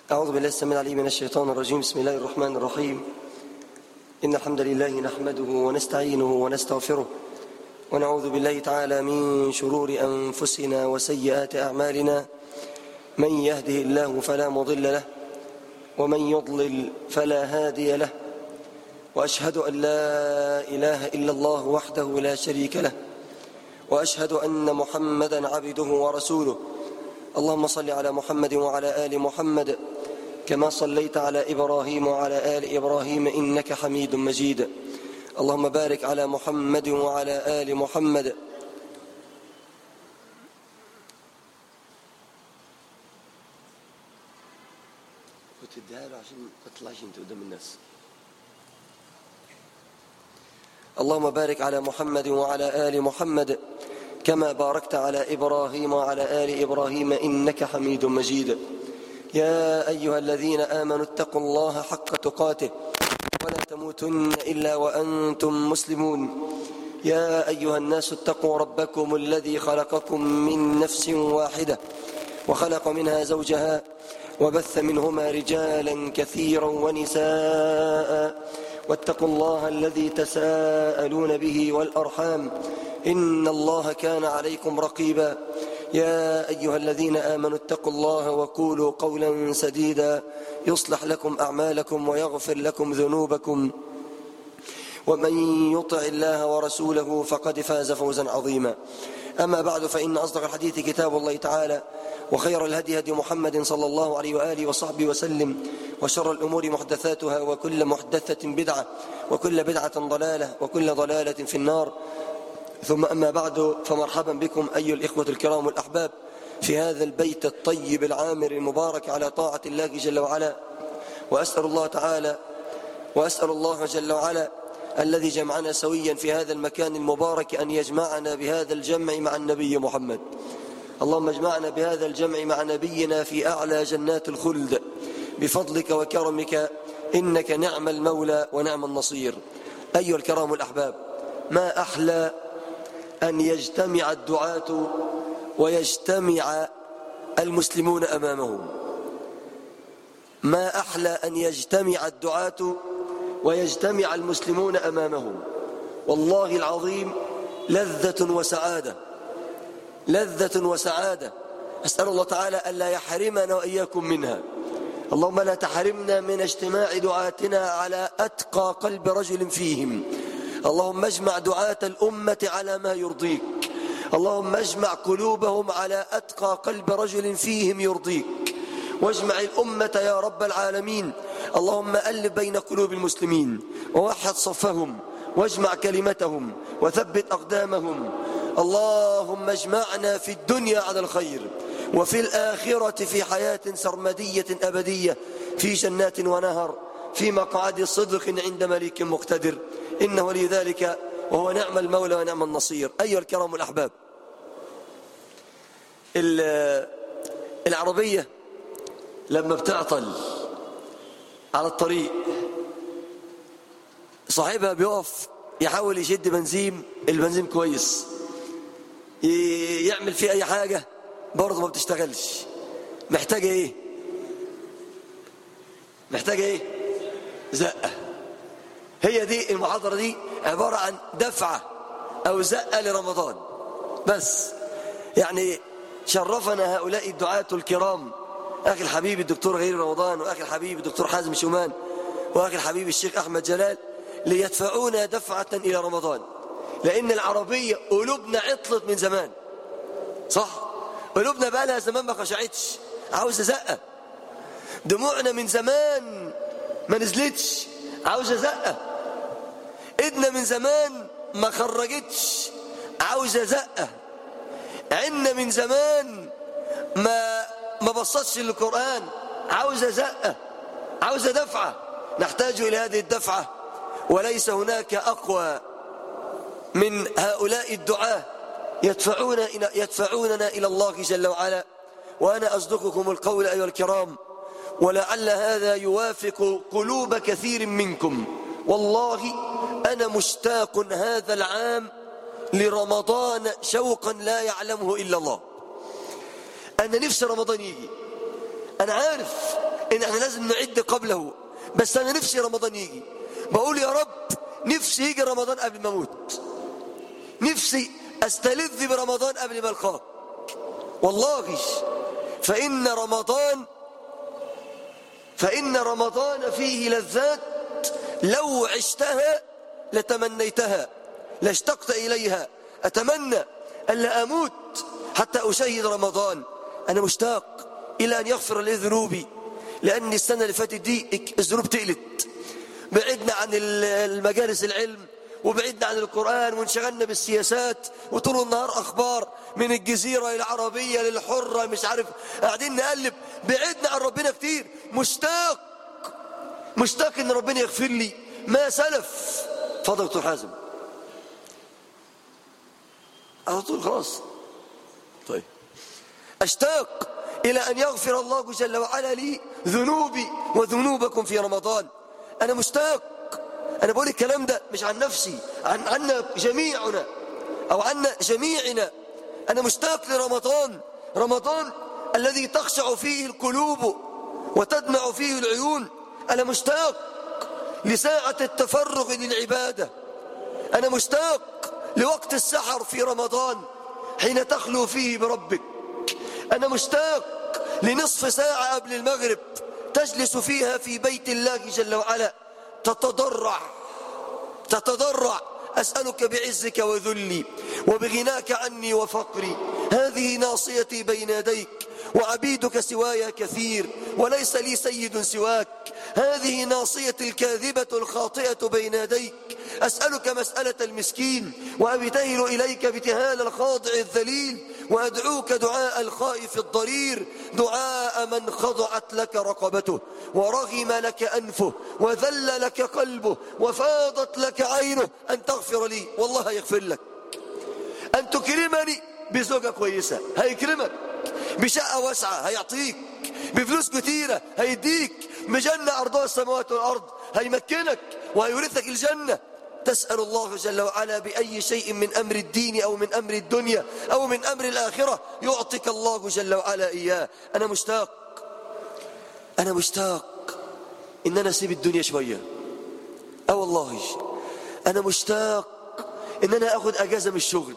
أعوذ بالله السميع العليم من الشيطان الرجيم بسم الله الرحمن الرحيم إن الحمد لله نحمده ونستعينه ونستغفره ونعوذ بالله تعالى من شرور أنفسنا وسيئات أعمالنا من يهده الله فلا مضل له ومن يضلل فلا هادي له وأشهد أن لا إله إلا الله وحده لا شريك له وأشهد أن محمدا عبده ورسوله اللهم صل على محمد وعلى آل محمد كما صليت على إبراهيم وعلى آل إبراهيم إنك حميد مجيد اللهم بارك على محمد وعلى آل محمد كنت اديها له عشان ما تطلعش انت قدام الناس اللهم بارك على محمد وعلى آل محمد كما باركت على إبراهيم وعلى آل إبراهيم إنك حميد مجيد يا أيها الذين آمنوا اتقوا الله حق تقاته ولا تموتن إلا وأنتم مسلمون يا أيها الناس اتقوا ربكم الذي خلقكم من نفس واحدة وخلق منها زوجها وبث منهما رجالا كثيرا ونساء واتقوا الله الذي تساءلون به والأرحام إن الله كان عليكم رقيبا يا أيها الذين آمنوا اتقوا الله وقولوا قولا سديدا يصلح لكم أعمالكم ويغفر لكم ذنوبكم ومن يطع الله ورسوله فقد فاز فوزا عظيما أما بعد فإن أصدق الحديث كتاب الله تعالى وخير الهدي هدي محمد صلى الله عليه وآله وصحبه وسلم وشر الأمور محدثاتها وكل محدثة بدعة وكل بدعة ضلالة وكل ضلالة في النار ثم أما بعد فمرحبا بكم أيها الإخوة الكرام والأحباب في هذا البيت الطيب العامر المبارك على طاعة الله جل وعلا وأسأل الله تعالى وأسأل الله جل وعلا الذي جمعنا سويا في هذا المكان المبارك أن يجمعنا بهذا الجمع مع النبي محمد اللهم اجمعنا بهذا الجمع مع نبينا في أعلى جنات الخلد بفضلك وكرمك إنك نعم المولى ونعم النصير أيها الكرام الأحباب ما أحلى أن يجتمع الدعاة ويجتمع المسلمون أمامهم ما أحلى أن يجتمع الدعاة ويجتمع المسلمون أمامهم والله العظيم لذة وسعادة لذة وسعادة أسأل الله تعالى ألا يحرمنا وإياكم منها اللهم لا تحرمنا من اجتماع دعاتنا على أتقى قلب رجل فيهم اللهم اجمع دعاة الأمة على ما يرضيك اللهم اجمع قلوبهم على أتقى قلب رجل فيهم يرضيك واجمع الأمة يا رب العالمين اللهم ألف بين قلوب المسلمين ووحد صفهم واجمع كلمتهم وثبت أقدامهم اللهم اجمعنا في الدنيا على الخير وفي الآخرة في حياة سرمدية أبدية في جنات ونهر في مقعد صدق عند مليك مقتدر إنه لذلك وهو نعم المولى ونعم النصير أيها الكرام الأحباب العربية لما بتعطل على الطريق صاحبها بيقف يحاول يشد بنزين البنزين كويس يعمل فيه أي حاجة برضه ما بتشتغلش محتاجة إيه محتاجة إيه زقة هي دي المحاضرة دي عبارة عن دفعة أو زقة لرمضان بس يعني شرفنا هؤلاء الدعاة الكرام أخي الحبيب الدكتور غير رمضان وأخي الحبيب الدكتور حازم شومان وأخي الحبيب الشيخ أحمد جلال ليدفعونا دفعة إلى رمضان لأن العربية قلوبنا عطلت من زمان صح قلوبنا بقى لها زمان ما خشعتش عاوزة زقة دموعنا من زمان ما نزلتش عاوزة زقة ايدنا من زمان ما خرجتش عاوزة زقة عنا من زمان ما ما بصتش للقرآن عاوزة زقة عاوزة دفعة نحتاج إلى هذه الدفعة وليس هناك أقوى من هؤلاء الدعاة يدفعون إلى يدفعوننا إلى الله جل وعلا وأنا أصدقكم القول أيها الكرام ولعل هذا يوافق قلوب كثير منكم والله أنا مشتاق هذا العام لرمضان شوقا لا يعلمه إلا الله أنا نفسي رمضان يجي أنا عارف ان احنا لازم نعد قبله بس انا نفسي رمضان يجي بقول يا رب نفسي يجي رمضان قبل ما اموت نفسي استلذ برمضان قبل ما القاك والله فان رمضان فان رمضان فيه لذات لو عشتها لتمنيتها لاشتقت اليها اتمنى الا اموت حتى اشهد رمضان انا مشتاق الى ان يغفر لي ذنوبي لان السنه اللي فاتت دي الذنوب تقلت بعدنا عن المجالس العلم وبعدنا عن القرآن وانشغلنا بالسياسات وطول النهار أخبار من الجزيرة العربية للحرة مش عارف قاعدين نقلب بعدنا عن ربنا كتير مشتاق مشتاق ان ربنا يغفر لي ما سلف فضل دكتور حازم على طول خلاص طيب اشتاق الى ان يغفر الله جل وعلا لي ذنوبي وذنوبكم في رمضان انا مشتاق انا بقول الكلام ده مش عن نفسي عن عنا جميعنا او عنا جميعنا انا مشتاق لرمضان رمضان الذي تخشع فيه القلوب وتدمع فيه العيون انا مشتاق لساعة التفرغ للعبادة انا مشتاق لوقت السحر في رمضان حين تخلو فيه بربك انا مشتاق لنصف ساعة قبل المغرب تجلس فيها في بيت الله جل وعلا تتضرع تتضرع أسألك بعزك وذلي وبغناك عني وفقري هذه ناصيتي بين يديك وعبيدك سواي كثير وليس لي سيد سواك هذه ناصيتي الكاذبة الخاطئة بين يديك أسألك مسألة المسكين وأبتهل إليك ابتهال الخاضع الذليل وأدعوك دعاء الخائف الضرير دعاء من خضعت لك رقبته ورغم لك أنفه وذل لك قلبه وفاضت لك عينه أن تغفر لي والله يغفر لك أن تكرمني بزوجة كويسة هيكرمك بشقة واسعة هيعطيك بفلوس كتيرة هيديك بجنة أرضها السماوات والأرض هيمكنك وهيورثك الجنة تسأل الله جل وعلا بأي شيء من أمر الدين أو من أمر الدنيا أو من أمر الآخرة يعطيك الله جل وعلا إياه أنا مشتاق أنا مشتاق إن أنا أسيب الدنيا شوية أه والله أنا مشتاق إن أنا أخذ أجازة من الشغل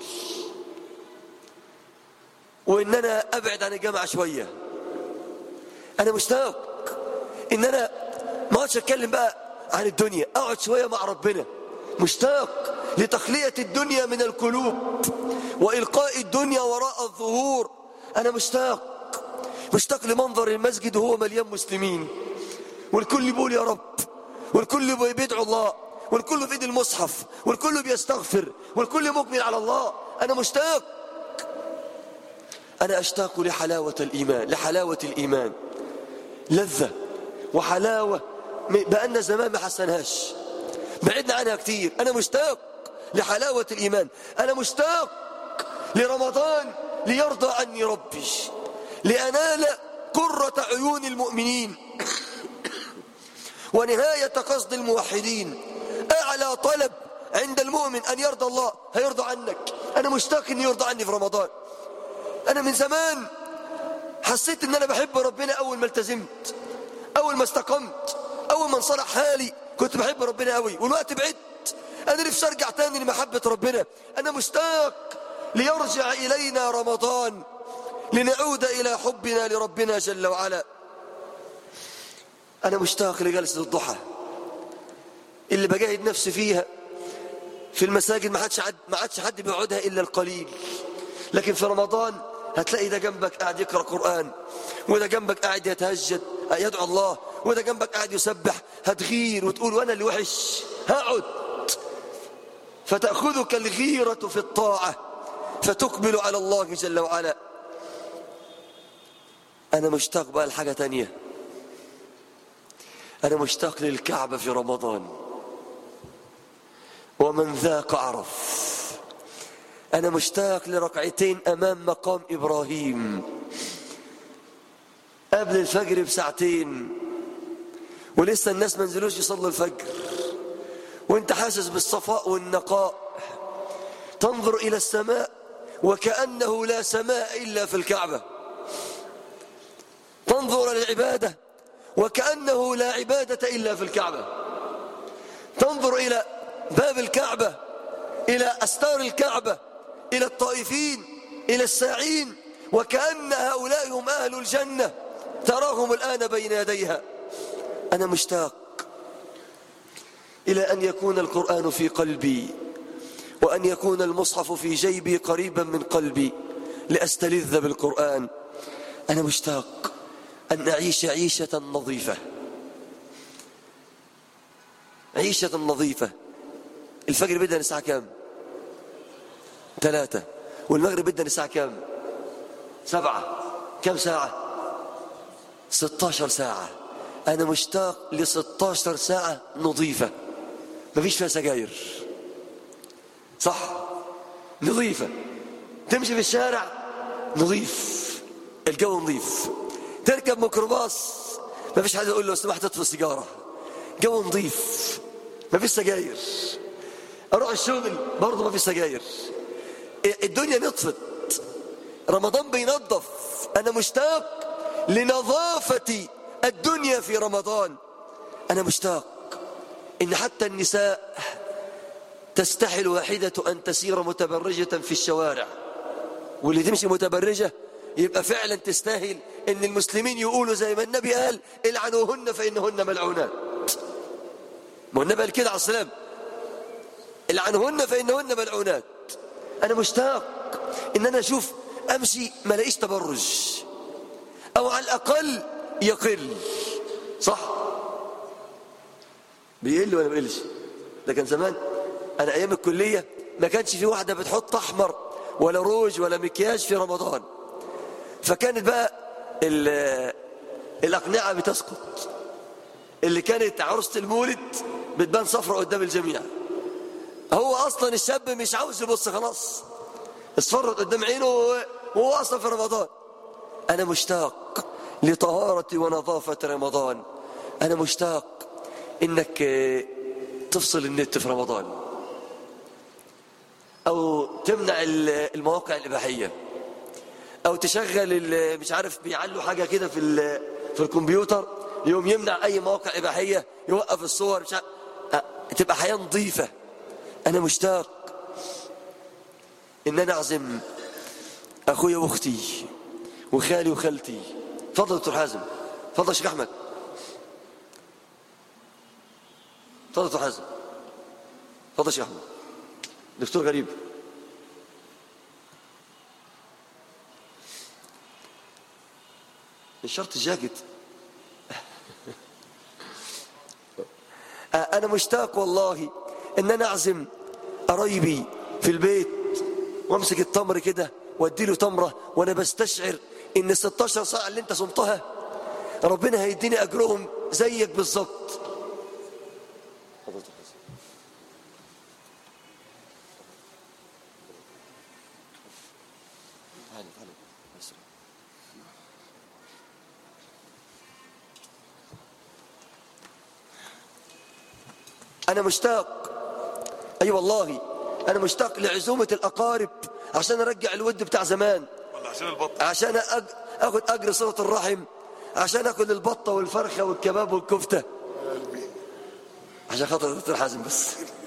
وإن أنا أبعد عن الجامعة شوية أنا مشتاق إن أنا ما أقعدش أتكلم بقى عن الدنيا أقعد شوية مع ربنا مشتاق لتخلية الدنيا من القلوب وإلقاء الدنيا وراء الظهور أنا مشتاق مشتاق لمنظر المسجد وهو مليان مسلمين والكل بيقول يا رب والكل بيدعو الله والكل في ايد المصحف والكل بيستغفر والكل مقبل على الله أنا مشتاق أنا أشتاق لحلاوة الإيمان لحلاوة الإيمان لذة وحلاوة بأن زمان ما حسنهاش بعدنا عنها كتير أنا مشتاق لحلاوة الإيمان أنا مشتاق لرمضان ليرضى عني ربي لأنال قرة عيون المؤمنين ونهاية قصد الموحدين أعلى طلب عند المؤمن أن يرضى الله هيرضى عنك أنا مشتاق أن يرضى عني في رمضان أنا من زمان حسيت أن أنا بحب ربنا أول ما التزمت أول ما استقمت أول ما انصلح حالي كنت بحب ربنا قوي والوقت بعدت أنا نفسي أرجع تاني لمحبة ربنا أنا مشتاق ليرجع إلينا رمضان لنعود إلى حبنا لربنا جل وعلا أنا مشتاق لجلسة الضحى اللي بجاهد نفسي فيها في المساجد ما حدش ما عادش حد بيقعدها إلا القليل لكن في رمضان هتلاقي ده جنبك قاعد يقرأ قرآن وده جنبك قاعد يتهجد يدعو الله وده جنبك قاعد يسبح هتغير وتقول وانا اللي وحش هقعد فتأخذك الغيرة في الطاعة فتقبل على الله جل وعلا أنا مشتاق بقى لحاجة تانية أنا مشتاق للكعبة في رمضان ومن ذاق عرف أنا مشتاق لركعتين أمام مقام إبراهيم قبل الفجر بساعتين ولسه الناس ما نزلوش يصلوا الفجر وانت حاسس بالصفاء والنقاء تنظر إلى السماء وكأنه لا سماء إلا في الكعبة تنظر للعبادة وكأنه لا عبادة إلا في الكعبة تنظر إلى باب الكعبة إلى أستار الكعبة إلى الطائفين إلى الساعين وكأن هؤلاء هم أهل الجنة تراهم الآن بين يديها أنا مشتاق إلى أن يكون القرآن في قلبي وأن يكون المصحف في جيبي قريبا من قلبي لأستلذ بالقرآن أنا مشتاق أن أعيش عيشة نظيفة عيشة نظيفة الفجر بدأ الساعة كام ثلاثة والمغرب بدأ الساعة كام سبعة كم ساعة ستاشر ساعة أنا مشتاق لستاشر ساعة نظيفة مفيش فيها سجاير صح نظيفة تمشي في الشارع نظيف الجو نظيف تركب ميكروباص مفيش حد يقول له سمحت تطفي السيجارة جو نظيف مفيش سجاير اروح الشغل برضه مفيش سجاير الدنيا نطفت رمضان بينظف انا مشتاق لنظافة الدنيا في رمضان انا مشتاق ان حتى النساء تستحي الواحدة ان تسير متبرجة في الشوارع واللي تمشي متبرجة يبقى فعلا تستاهل ان المسلمين يقولوا زي ما النبي قال العنوهن فانهن ملعونات ما النبي قال كده على السلام العنهن فانهن ملعونات انا مشتاق ان انا اشوف امشي ما الاقيش تبرج او على الاقل يقل صح بيقل ولا ما بيقلش ده كان زمان انا ايام الكليه ما كانش في واحده بتحط احمر ولا روج ولا مكياج في رمضان فكانت بقى الاقنعه بتسقط اللي كانت عروسه المولد بتبان صفرة قدام الجميع هو اصلا الشاب مش عاوز يبص خلاص اصفرت قدام عينه وهو اصلا في رمضان انا مشتاق لطهارة ونظافة رمضان انا مشتاق انك تفصل النت في رمضان او تمنع المواقع الاباحيه او تشغل مش عارف بيعلوا حاجه كده في في الكمبيوتر يوم يمنع اي مواقع اباحيه يوقف الصور مش عارف تبقى حياه نظيفه انا مشتاق ان انا اعزم اخويا واختي وخالي وخالتي تفضل دكتور حازم تفضل شيخ احمد تفضل دكتور حازم تفضل شيخ احمد دكتور غريب مش شرط الجاكيت انا مشتاق والله ان انا اعزم قرايبي في البيت وامسك التمر كده وادي له تمره وانا بستشعر ان 16 ساعه اللي انت صمتها ربنا هيديني اجرهم زيك بالظبط أنا مشتاق أي أيوة والله أنا مشتاق لعزومة الأقارب عشان أرجع الود بتاع زمان ولا عشان البط عشان أج... أخذ أجر صلة الرحم عشان أكل البطة والفرخة والكباب والكفتة عشان خاطر دكتور حازم بس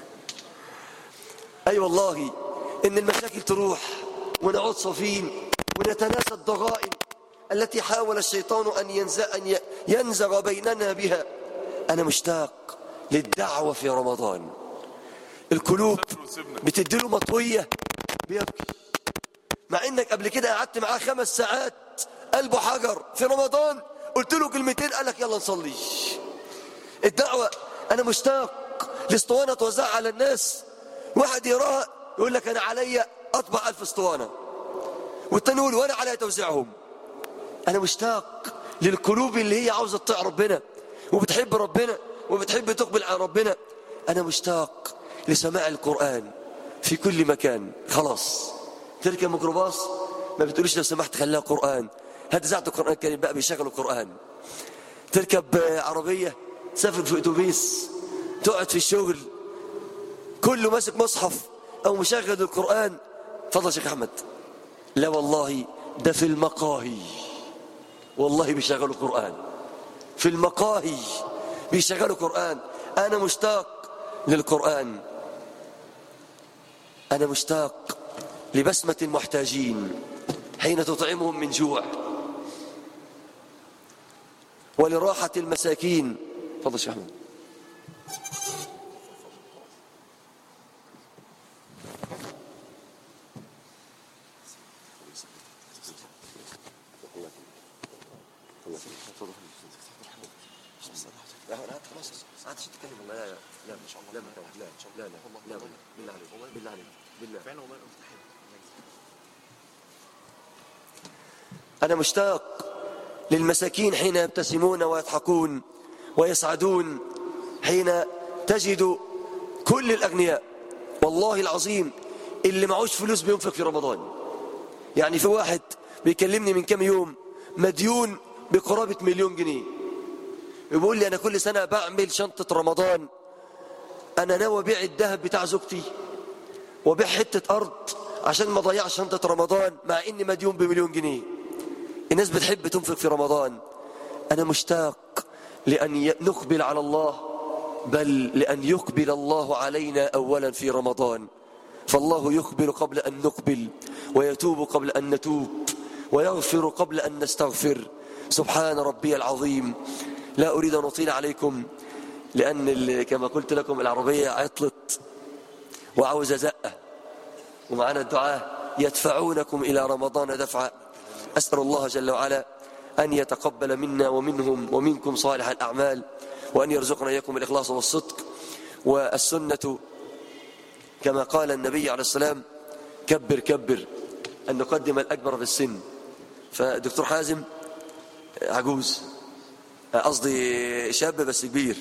أي أيوة والله إن المشاكل تروح ونعود صفين ونتناسى الضغائن التي حاول الشيطان أن ينزغ, أن ينزغ بيننا بها أنا مشتاق للدعوة في رمضان القلوب بتديله مطوية بيبكي مع انك قبل كده قعدت معاه خمس ساعات قلبه حجر في رمضان قلت له كلمتين قال لك يلا نصلي الدعوة انا مشتاق الاسطوانة توزعها على الناس واحد يراها يقول لك انا عليا اطبع الف اسطوانة والتاني يقول وانا عليا توزيعهم انا مشتاق للقلوب اللي هي عاوزة تطيع ربنا وبتحب ربنا وبتحب تقبل على ربنا أنا مشتاق لسماع القرآن في كل مكان خلاص تركب ميكروباص ما بتقولش لو سمحت خليها قرآن هات زعت القرآن الكريم بقى بيشغلوا القرآن تركب عربية تسافر في اتوبيس تقعد في الشغل كله ماسك مصحف أو مشغل القرآن تفضل شيخ أحمد لا والله ده في المقاهي والله بيشغلوا القرآن في المقاهي بيشغلوا قرآن أنا مشتاق للقرآن أنا مشتاق لبسمة المحتاجين حين تطعمهم من جوع ولراحة المساكين تفضل شيخ أحمد لا لا خلاص عاد تتكلم والله لا لا لا ان شاء الله لا لا لا لا لا بالله عليك بالله عليك بالله فعلا والله أنا مشتاق للمساكين حين يبتسمون ويضحكون ويسعدون حين تجد كل الأغنياء والله العظيم اللي معوش فلوس بينفق في رمضان يعني في واحد بيكلمني من كام يوم مديون بقرابة مليون جنيه يقول لي أنا كل سنة بعمل شنطة رمضان أنا ناوي أبيع الذهب بتاع زوجتي وبيع حتة أرض عشان ما أضيعش شنطة رمضان مع إني مديون بمليون جنيه الناس بتحب تنفق في رمضان أنا مشتاق لأن نقبل على الله بل لأن يقبل الله علينا أولا في رمضان فالله يقبل قبل أن نقبل ويتوب قبل أن نتوب ويغفر قبل أن نستغفر سبحان ربي العظيم لا أريد أن أطيل عليكم لأن كما قلت لكم العربية عطلت وعاوزة زقة ومعنا الدعاء يدفعونكم إلى رمضان دفعا أسأل الله جل وعلا أن يتقبل منا ومنهم ومنكم صالح الأعمال وأن يرزقنا إياكم الإخلاص والصدق والسنة كما قال النبي عليه السلام كبر كبر أن نقدم الأكبر في السن فدكتور حازم عجوز قصدي شاب بس كبير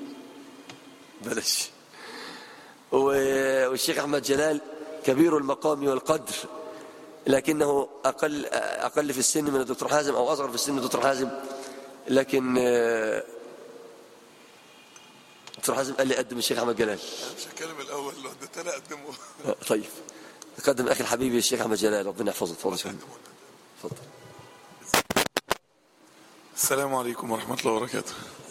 بلاش والشيخ أحمد جلال كبير المقام والقدر لكنه أقل, أقل في السن من الدكتور حازم أو أصغر في السن من الدكتور حازم لكن الدكتور حازم قال لي قدم الشيخ أحمد جلال مش هتكلم الأول لو اديت انا اقدمه طيب قدم أخي الحبيب الشيخ أحمد جلال ربنا يحفظه تفضل شيخ تفضل السلام عليكم ورحمة الله وبركاته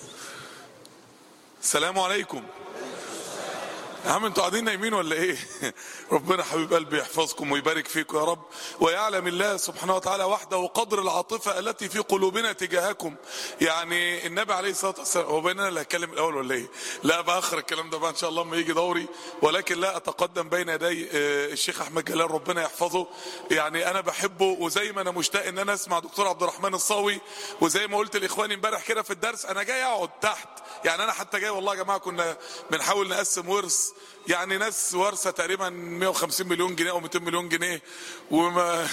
السلام عليكم يا عم انتوا قاعدين نايمين ولا ايه ربنا حبيب قلبي يحفظكم ويبارك فيكم يا رب ويعلم الله سبحانه وتعالى وحده قدر العاطفة التي في قلوبنا تجاهكم يعني النبي عليه الصلاة والسلام هو بيننا اللي هتكلم الاول ولا ايه لا باخر الكلام ده بقى ان شاء الله لما يجي دوري ولكن لا اتقدم بين يدي آه، الشيخ احمد جلال ربنا يحفظه يعني انا بحبه وزي ما انا مشتاق ان انا اسمع دكتور عبد الرحمن الصاوي وزي ما قلت لاخواني امبارح كده في الدرس انا جاي اقعد تحت يعني انا حتى جاي والله يا جماعه كنا بنحاول نقسم ورث يعني ناس وارثه تقريبا 150 مليون جنيه او 200 مليون جنيه وما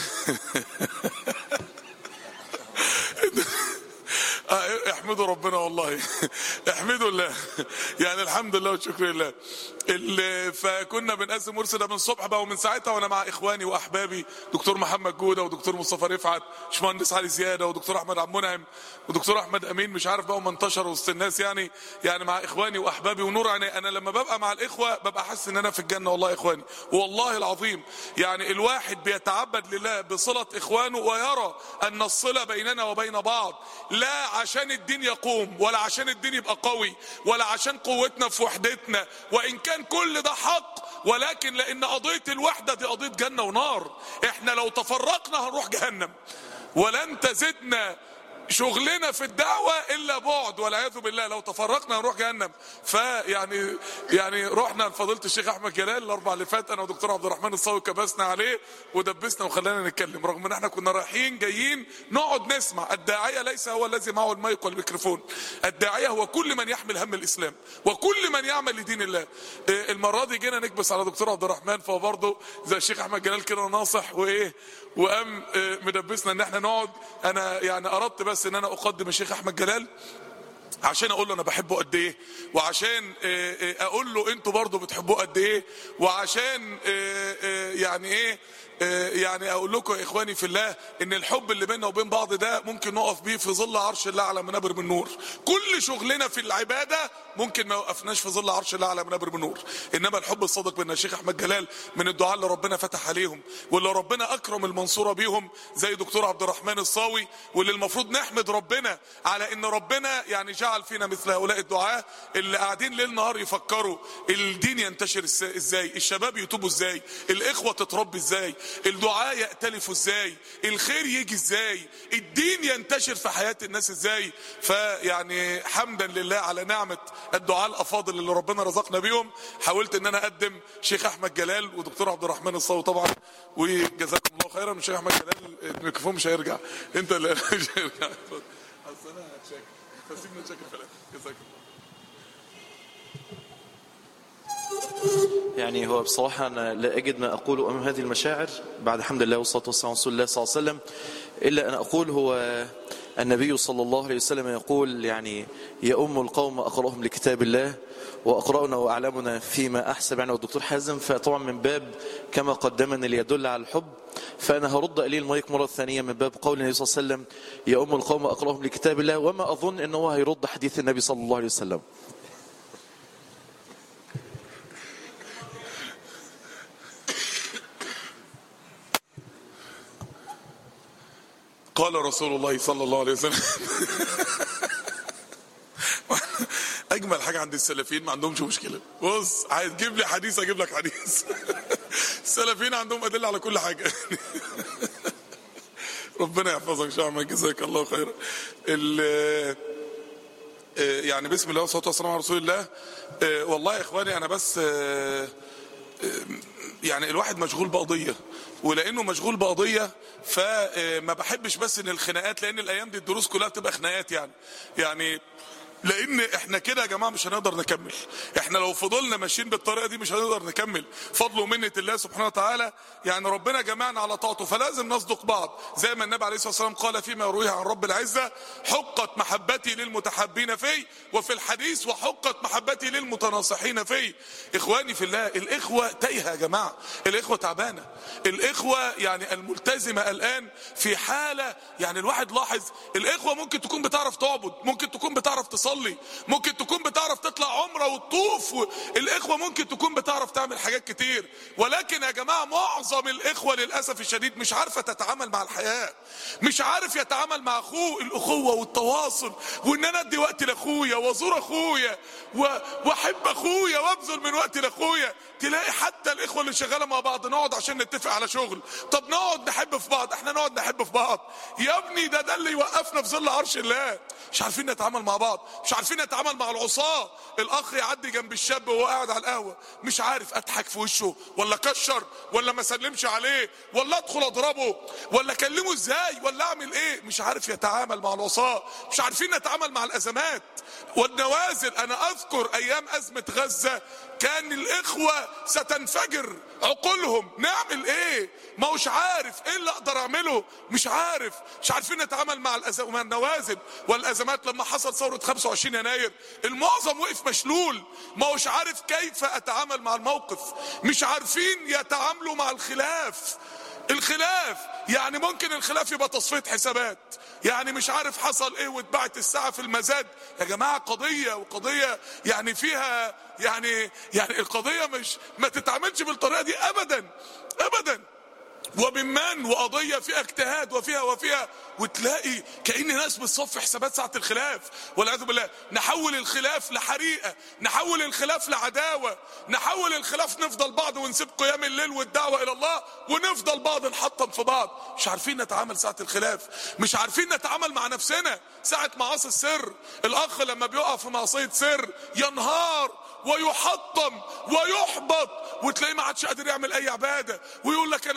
آه، احمدوا ربنا والله احمدوا الله يعني الحمد لله والشكر لله ال- فكنا بنقسم ورث ده من الصبح بقى ومن ساعتها وانا مع اخواني واحبابي دكتور محمد جوده ودكتور مصطفى رفعت باشمهندس علي زياده ودكتور احمد عبد المنعم ودكتور احمد امين مش عارف بقى هم انتشروا وسط الناس يعني يعني مع اخواني واحبابي ونور عيني انا لما ببقى مع الاخوه ببقى حاسس ان انا في الجنه والله يا اخواني والله العظيم يعني الواحد بيتعبد لله بصله اخوانه ويرى ان الصله بيننا وبين بعض لا عشان الدين يقوم ولا عشان الدين يبقى قوي ولا عشان قوتنا في وحدتنا وان كان كل ده حق ولكن لان قضيه الوحده دي قضيه جنه ونار احنا لو تفرقنا هنروح جهنم ولن تزدنا شغلنا في الدعوة إلا بعد والعياذ بالله لو تفرقنا نروح جهنم فيعني يعني رحنا لفضيلة الشيخ أحمد جلال الأربع اللي فات أنا ودكتور عبد الرحمن الصاوي كبسنا عليه ودبسنا وخلانا نتكلم رغم إن احنا كنا رايحين جايين نقعد نسمع الداعية ليس هو الذي معه المايك والميكروفون الداعية هو كل من يحمل هم الإسلام وكل من يعمل لدين الله إيه، المرة دي جينا نكبس على دكتور عبد الرحمن فهو برضه زي الشيخ أحمد جلال كده ناصح وإيه وقام آه، مدبسنا ان احنا نقعد انا يعني اردت بس ان انا اقدم الشيخ احمد جلال عشان اقول له انا بحبه قد ايه وعشان آه، آه، اقول له انتوا برضه بتحبوه قد ايه وعشان آه، آه، يعني ايه آه، يعني اقول لكم يا اخواني في الله ان الحب اللي بيننا وبين بعض ده ممكن نقف بيه في ظل عرش الله على منابر من نور كل شغلنا في العباده ممكن ما يوقفناش في ظل عرش الله على منابر من نور انما الحب الصادق بين الشيخ احمد جلال من الدعاء اللي ربنا فتح عليهم واللي ربنا اكرم المنصوره بيهم زي دكتور عبد الرحمن الصاوي واللي المفروض نحمد ربنا على ان ربنا يعني جعل فينا مثل هؤلاء الدعاة اللي قاعدين ليل نهار يفكروا الدين ينتشر إز- ازاي الشباب يتوبوا ازاي الاخوه تتربي ازاي الدعاء يأتلفوا ازاي الخير يجي ازاي الدين ينتشر في حياه الناس ازاي فيعني حمدا لله على نعمه الدعاء الافاضل اللي ربنا رزقنا بيهم حاولت ان انا اقدم شيخ احمد جلال ودكتور عبد الرحمن الصاوي طبعا وجزاكم الله خيرا الشيخ احمد جلال الميكروفون مش هيرجع انت اللي مش هيرجع اصل انا شاكر فسيبنا نشكر في الاخر جزاك الله يعني هو بصراحة أنا لا أجد ما أقول أمام هذه المشاعر بعد حمد الله والصلاة والسلام على رسول الله صلى الله عليه وسلم إلا أن أقول هو النبي صلى الله عليه وسلم يقول يعني يؤم القوم أقرأهم لكتاب الله وأقرأنا وأعلمنا فيما أحسب يعني والدكتور حازم فطبعا من باب كما قدمني ليدل على الحب فأنا هرد إليه المايك مرة ثانية من باب قول النبي صلى الله عليه وسلم يؤم القوم أقرأهم لكتاب الله وما أظن أنه هيرد حديث النبي صلى الله عليه وسلم قال رسول الله صلى الله عليه وسلم اجمل حاجه عند السلفيين ما عندهمش مشكله بص عايز تجيب لي حديث اجيب لك حديث السلفيين عندهم ادله على كل حاجه ربنا يحفظك ان شاء الله جزاك الله خيرا ال- آه، يعني بسم الله والصلاه والسلام على رسول الله آه، والله يا اخواني انا بس آه، يعني الواحد مشغول بقضية ولانه مشغول بقضية فما بحبش بس ان الخناقات لان الايام دي الدروس كلها بتبقى خناقات يعني يعني لان احنا كده يا جماعه مش هنقدر نكمل احنا لو فضلنا ماشيين بالطريقه دي مش هنقدر نكمل فضل ومنه الله سبحانه وتعالى يعني ربنا جمعنا على طاعته فلازم نصدق بعض زي ما النبي عليه الصلاه والسلام قال فيما يرويه عن رب العزه حقت محبتي للمتحبين في وفي الحديث وحقت محبتي للمتناصحين في اخواني في الله الاخوه تايهه يا جماعه الاخوه تعبانه الاخوه يعني الملتزمه الان في حاله يعني الواحد لاحظ الاخوه ممكن تكون بتعرف تعبد ممكن تكون بتعرف تصلي ممكن تكون بتعرف تطلع عمره وتطوف و- الاخوه ممكن تكون بتعرف تعمل حاجات كتير ولكن يا جماعه معظم الاخوه للاسف الشديد مش عارفه تتعامل مع الحياه مش عارف يتعامل مع اخوه الاخوه والتواصل وان انا ادي وقت لاخويا وازور اخويا و- واحب اخويا وابذل من وقتي لاخويا تلاقي حتى الاخوه اللي شغاله مع بعض نقعد عشان نتفق على شغل طب نقعد نحب في بعض احنا نقعد نحب في بعض يا ابني ده ده اللي يوقفنا في ظل عرش الله مش عارفين نتعامل مع بعض مش عارفين نتعامل مع العصاه الاخ يعدي جنب الشاب وهو قاعد على القهوه مش عارف اضحك في وشه ولا كشر ولا ما سلمش عليه ولا ادخل اضربه ولا اكلمه ازاي ولا اعمل ايه مش عارف يتعامل مع العصاه مش عارفين نتعامل مع الازمات والنوازل انا اذكر ايام ازمه غزه كان الاخوه ستنفجر عقولهم نعمل ايه ما هوش عارف ايه اللي اقدر اعمله مش عارف مش عارفين نتعامل مع الأز- مع النوازل والازمات لما حصل ثوره 25 يناير المعظم وقف مشلول ما هوش عارف كيف اتعامل مع الموقف مش عارفين يتعاملوا مع الخلاف الخلاف يعني ممكن الخلاف يبقى تصفيه حسابات يعني مش عارف حصل ايه واتبعت الساعه في المزاد يا جماعه قضيه وقضيه يعني فيها يعني يعني القضيه مش ما تتعاملش بالطريقه دي ابدا ابدا وبمان وقضيه فيها اجتهاد وفيها وفيها وتلاقي كأن ناس بتصفي حسابات ساعة الخلاف والعياذ بالله نحول الخلاف لحريقة نحول الخلاف لعداوة نحول الخلاف نفضل بعض ونسيب قيام الليل والدعوة إلى الله ونفضل بعض نحطم في بعض مش عارفين نتعامل ساعة الخلاف مش عارفين نتعامل مع نفسنا ساعة معاصي السر الأخ لما بيقع في معصية سر ينهار ويحطم ويحبط وتلاقيه ما عادش قادر يعمل اي عباده ويقول لك انا منافق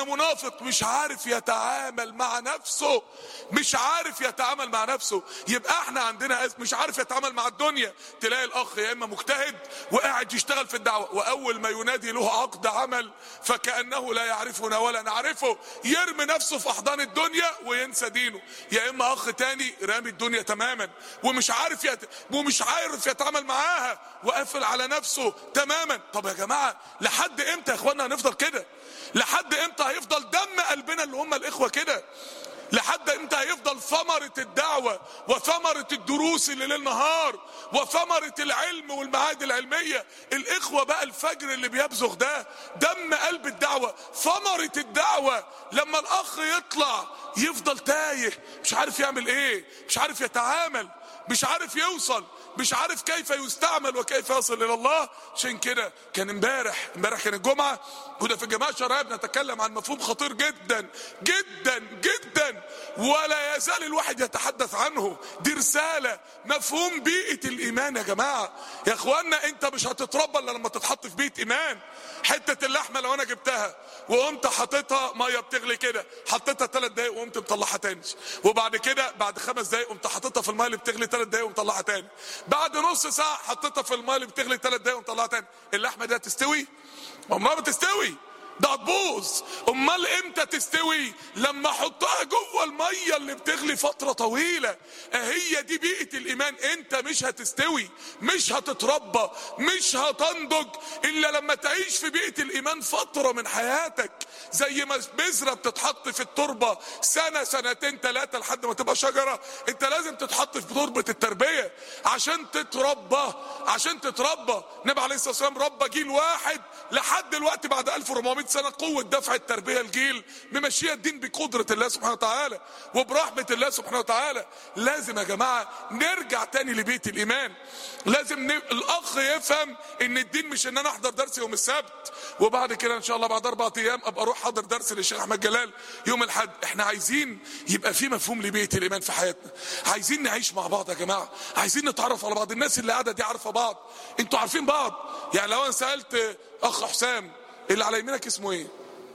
منافق مش عارف يتعامل مع نفسه مش عارف يتعامل مع نفسه يبقى احنا عندنا أز- مش عارف يتعامل مع الدنيا تلاقي الاخ يا اما مجتهد وقاعد يشتغل في الدعوه واول ما ينادي له عقد عمل فكانه لا يعرفنا ولا نعرفه يرمي نفسه في احضان الدنيا وينسى دينه يا اما اخ تاني رامي الدنيا تماما ومش عارف يت... ومش عارف يتعامل معاها وقافل على نفسه تماما طب يا جماعه لحد امتى يا اخوانا هنفضل كده لحد امتى هيفضل دم قلبنا اللي هم الاخوه كده لحد امتى هيفضل ثمرة الدعوة وثمرة الدروس اللي ليل نهار وثمرة العلم والمعاهد العلمية الاخوة بقى الفجر اللي بيبزغ ده دم قلب الدعوة ثمرة الدعوة لما الاخ يطلع يفضل تايه مش عارف يعمل ايه مش عارف يتعامل مش عارف يوصل مش عارف كيف يستعمل وكيف يصل الى الله عشان كده كان امبارح امبارح كان الجمعه كنا في الجماعه الشرعيه بنتكلم عن مفهوم خطير جدا جدا جدا ولا يزال الواحد يتحدث عنه دي رساله مفهوم بيئه الايمان يا جماعه يا اخوانا انت مش هتتربى الا لما تتحط في بيئه ايمان حته اللحمه لو انا جبتها وقمت حاططها ميه بتغلي كده حطيتها ثلاث دقايق وقمت مطلعها تاني وبعد كده بعد خمس دقايق قمت حاططها في الميه اللي بتغلي ثلاث دقايق ومطلعها تاني بعد نص ساعه حطيتها في الميه اللي بتغلي ثلاث دقايق ومطلعها تاني اللحمه دي هتستوي عمرها ما تستوي ده هتبوظ امال امتى تستوي لما احطها جوه الميه اللي بتغلي فتره طويله هي دي بيئه الايمان انت مش هتستوي مش هتتربى مش هتنضج الا لما تعيش في بيئه الايمان فتره من حياتك زي ما بذره بتتحط في التربه سنه سنتين ثلاثه لحد ما تبقى شجره انت لازم تتحط في تربه التربيه عشان تتربى عشان تتربى النبي عليه الصلاه والسلام ربى جيل واحد لحد دلوقتي بعد 1400 سنه قوه دفع التربيه الجيل ممشيه الدين بقدره الله سبحانه وتعالى وبرحمه الله سبحانه وتعالى لازم يا جماعه نرجع تاني لبيت الايمان لازم ن... الاخ يفهم ان الدين مش ان انا احضر درس يوم السبت وبعد كده ان شاء الله بعد اربع ايام ابقى اروح احضر درس للشيخ احمد جلال يوم الاحد احنا عايزين يبقى في مفهوم لبيت الايمان في حياتنا عايزين نعيش مع بعض يا جماعه عايزين نتعرف على بعض الناس اللي قاعده دي عارفه بعض انتوا عارفين بعض يعني لو انا سالت اخ حسام اللي على يمينك اسمه ايه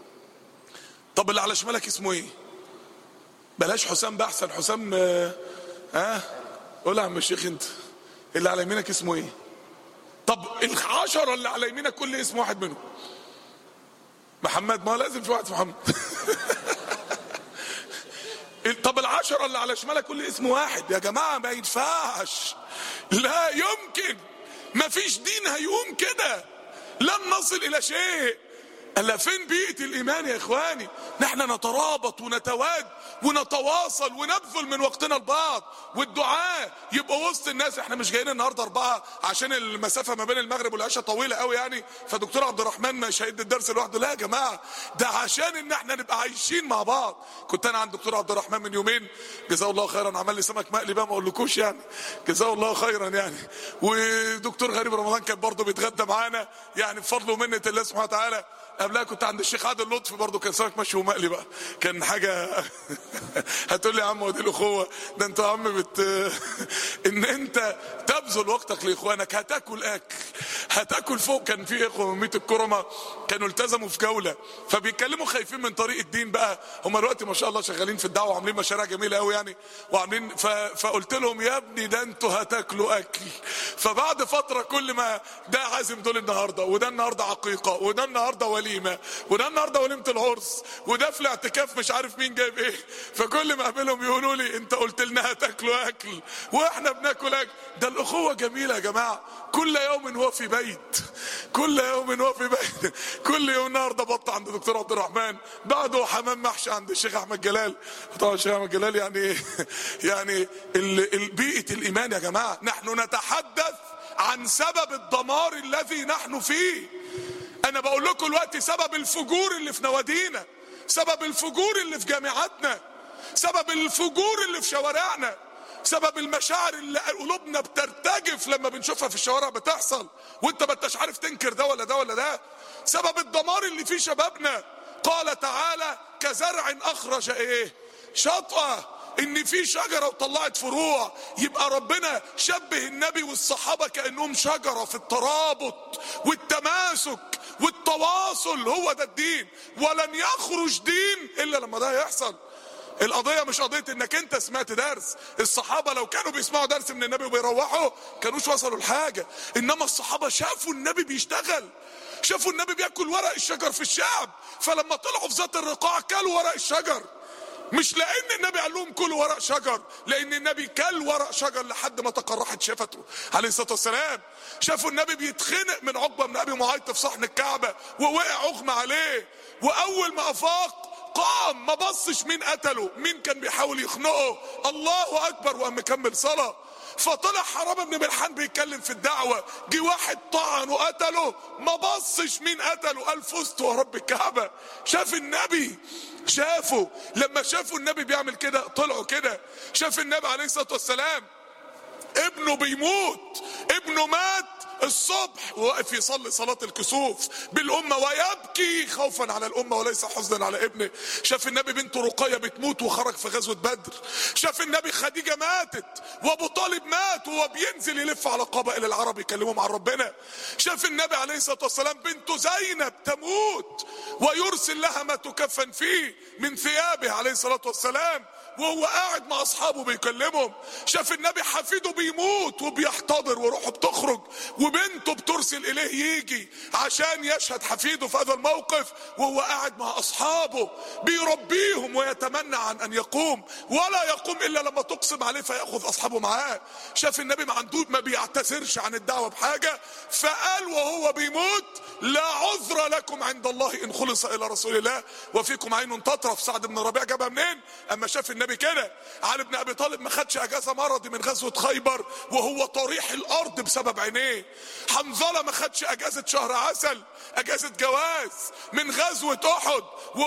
طب اللي على شمالك اسمه ايه بلاش حسام بقى احسن حسام اه آه. قول يا عم الشيخ انت اللي على يمينك اسمه ايه طب العشرة اللي على يمينك كل اسم واحد منهم محمد ما هو لازم في واحد اسمه محمد طب العشرة اللي على شمالك كل اسم واحد يا جماعة ما ينفعش لا يمكن ما فيش دين هيقوم كده لن نصل إلى شيء ألا فين بيئة الإيمان يا إخواني نحن نترابط ونتواد ونتواصل ونبذل من وقتنا لبعض والدعاء يبقى وسط الناس احنا مش جايين النهارده اربعه عشان المسافه ما بين المغرب والعشاء طويله قوي يعني فدكتور عبد الرحمن مش هيدي الدرس لوحده لا يا جماعه ده عشان ان احنا نبقى عايشين مع بعض كنت انا عند دكتور عبد الرحمن من يومين جزاه الله خيرا عمل لي سمك مقلي بقى ما اقولكوش يعني جزاه الله خيرا يعني ودكتور غريب رمضان كان برضه بيتغدى معانا يعني بفضل ومنه الله سبحانه وتعالى قبلها كنت عند الشيخ عادل لطفي برضه كان سمك مشوي ومقلي بقى كان حاجه هتقول لي يا عم ودي الاخوه ده انت يا عم بت ان انت تبذل وقتك لاخوانك هتاكل اكل هتاكل فوق كان في اخوه من ميت الكرمه كانوا التزموا في جوله فبيتكلموا خايفين من طريق الدين بقى هم دلوقتي ما شاء الله شغالين في الدعوه وعاملين مشاريع جميله قوي يعني وعاملين ف... فقلت لهم يا ابني ده انتوا هتاكلوا اكل فبعد فتره كل ما ده عازم دول النهارده وده النهارده عقيقه وده النهارده وليمه وده النهارده وليمه العرس وده في الاعتكاف مش عارف مين جايب ايه فكل ما اقابلهم يقولوا لي انت قلت لنا هتاكلوا اكل واحنا بناكل اكل ده الاخوه جميله يا جماعه كل يوم هو في بيت كل يوم هو في بيت كل يوم النهارده بط عند دكتور عبد الرحمن بعده حمام محشي عند الشيخ احمد جلال طبعا الشيخ احمد جلال يعني يعني بيئه الايمان يا جماعه نحن نتحدث عن سبب الدمار الذي نحن فيه انا بقول لكم دلوقتي سبب الفجور اللي في نوادينا سبب الفجور اللي في جامعاتنا سبب الفجور اللي في شوارعنا سبب المشاعر اللي قلوبنا بترتجف لما بنشوفها في الشوارع بتحصل وانت ما انتش عارف تنكر ده ولا ده ولا ده سبب الدمار اللي فيه شبابنا قال تعالى كزرع اخرج ايه شطأه ان في شجرة وطلعت فروع يبقى ربنا شبه النبي والصحابة كأنهم شجرة في الترابط والتماسك والتواصل هو ده الدين ولن يخرج دين الا لما ده يحصل القضية مش قضية انك انت سمعت درس الصحابة لو كانوا بيسمعوا درس من النبي وبيروحوا كانوش وصلوا لحاجة انما الصحابة شافوا النبي بيشتغل شافوا النبي بياكل ورق الشجر في الشعب فلما طلعوا في ذات الرقاع كلوا ورق الشجر مش لان النبي قال لهم كلوا ورق شجر لان النبي كل ورق شجر لحد ما تقرحت شفته عليه الصلاه والسلام شافوا النبي بيتخنق من عقبه بن ابي معيط في صحن الكعبه ووقع اغمى عليه واول ما افاق قام ما بصش مين قتله مين كان بيحاول يخنقه الله اكبر وقام مكمل صلاه فطلع حرام بن ملحان بيتكلم في الدعوة جه واحد طعن وقتله ما بصش مين قتله قال فزت ورب الكعبة شاف النبي شافوا لما شافوا النبي بيعمل كده طلعوا كده شاف النبي عليه الصلاة والسلام ابنه بيموت ابنه مات الصبح وواقف يصلي صلاة الكسوف بالأمة ويبكي خوفا على الأمة وليس حزنا على ابنه شاف النبي بنته رقية بتموت وخرج في غزوة بدر شاف النبي خديجة ماتت وأبو طالب مات وهو بينزل يلف على قبائل العرب يكلمهم عن ربنا شاف النبي عليه الصلاة والسلام بنته زينب تموت ويرسل لها ما تكفن فيه من ثيابه عليه الصلاة والسلام وهو قاعد مع اصحابه بيكلمهم شاف النبي حفيده بيموت وبيحتضر وروحه بتخرج وبنته بترسل اليه يجي عشان يشهد حفيده في هذا الموقف وهو قاعد مع اصحابه بيربيهم ويتمنى عن ان يقوم ولا يقوم الا لما تقسم عليه فياخذ اصحابه معاه شاف النبي ما عنده ما بيعتذرش عن الدعوه بحاجه فقال وهو بيموت لا عذر لكم عند الله ان خلص الى رسول الله وفيكم عين تطرف سعد بن ربيع جابها منين اما شاف النبي كده علي بن ابي طالب ما خدش اجازه مرضي من غزوه خيبر وهو طريح الارض بسبب عينيه حنظله ما خدش اجازه شهر عسل اجازه جواز من غزوه احد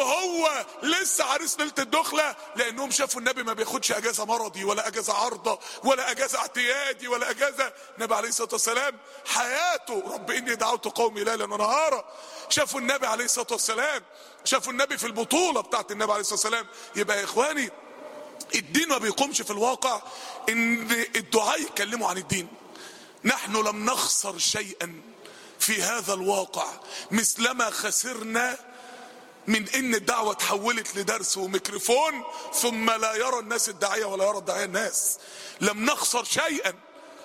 وهو لسه عريس ليله الدخله لانهم شافوا النبي ما بياخدش اجازه مرضي ولا اجازه عارضه ولا اجازه اعتيادي ولا اجازه النبي عليه الصلاه والسلام حياته رب اني دعوت قومي ليلا ونهارا شافوا النبي عليه الصلاه والسلام شافوا النبي في البطوله بتاعت النبي عليه الصلاه والسلام يبقى يا اخواني الدين ما بيقومش في الواقع ان الدعاء يتكلموا عن الدين نحن لم نخسر شيئا في هذا الواقع مثلما خسرنا من ان الدعوة تحولت لدرس وميكروفون ثم لا يرى الناس الداعية ولا يرى الداعية الناس لم نخسر شيئا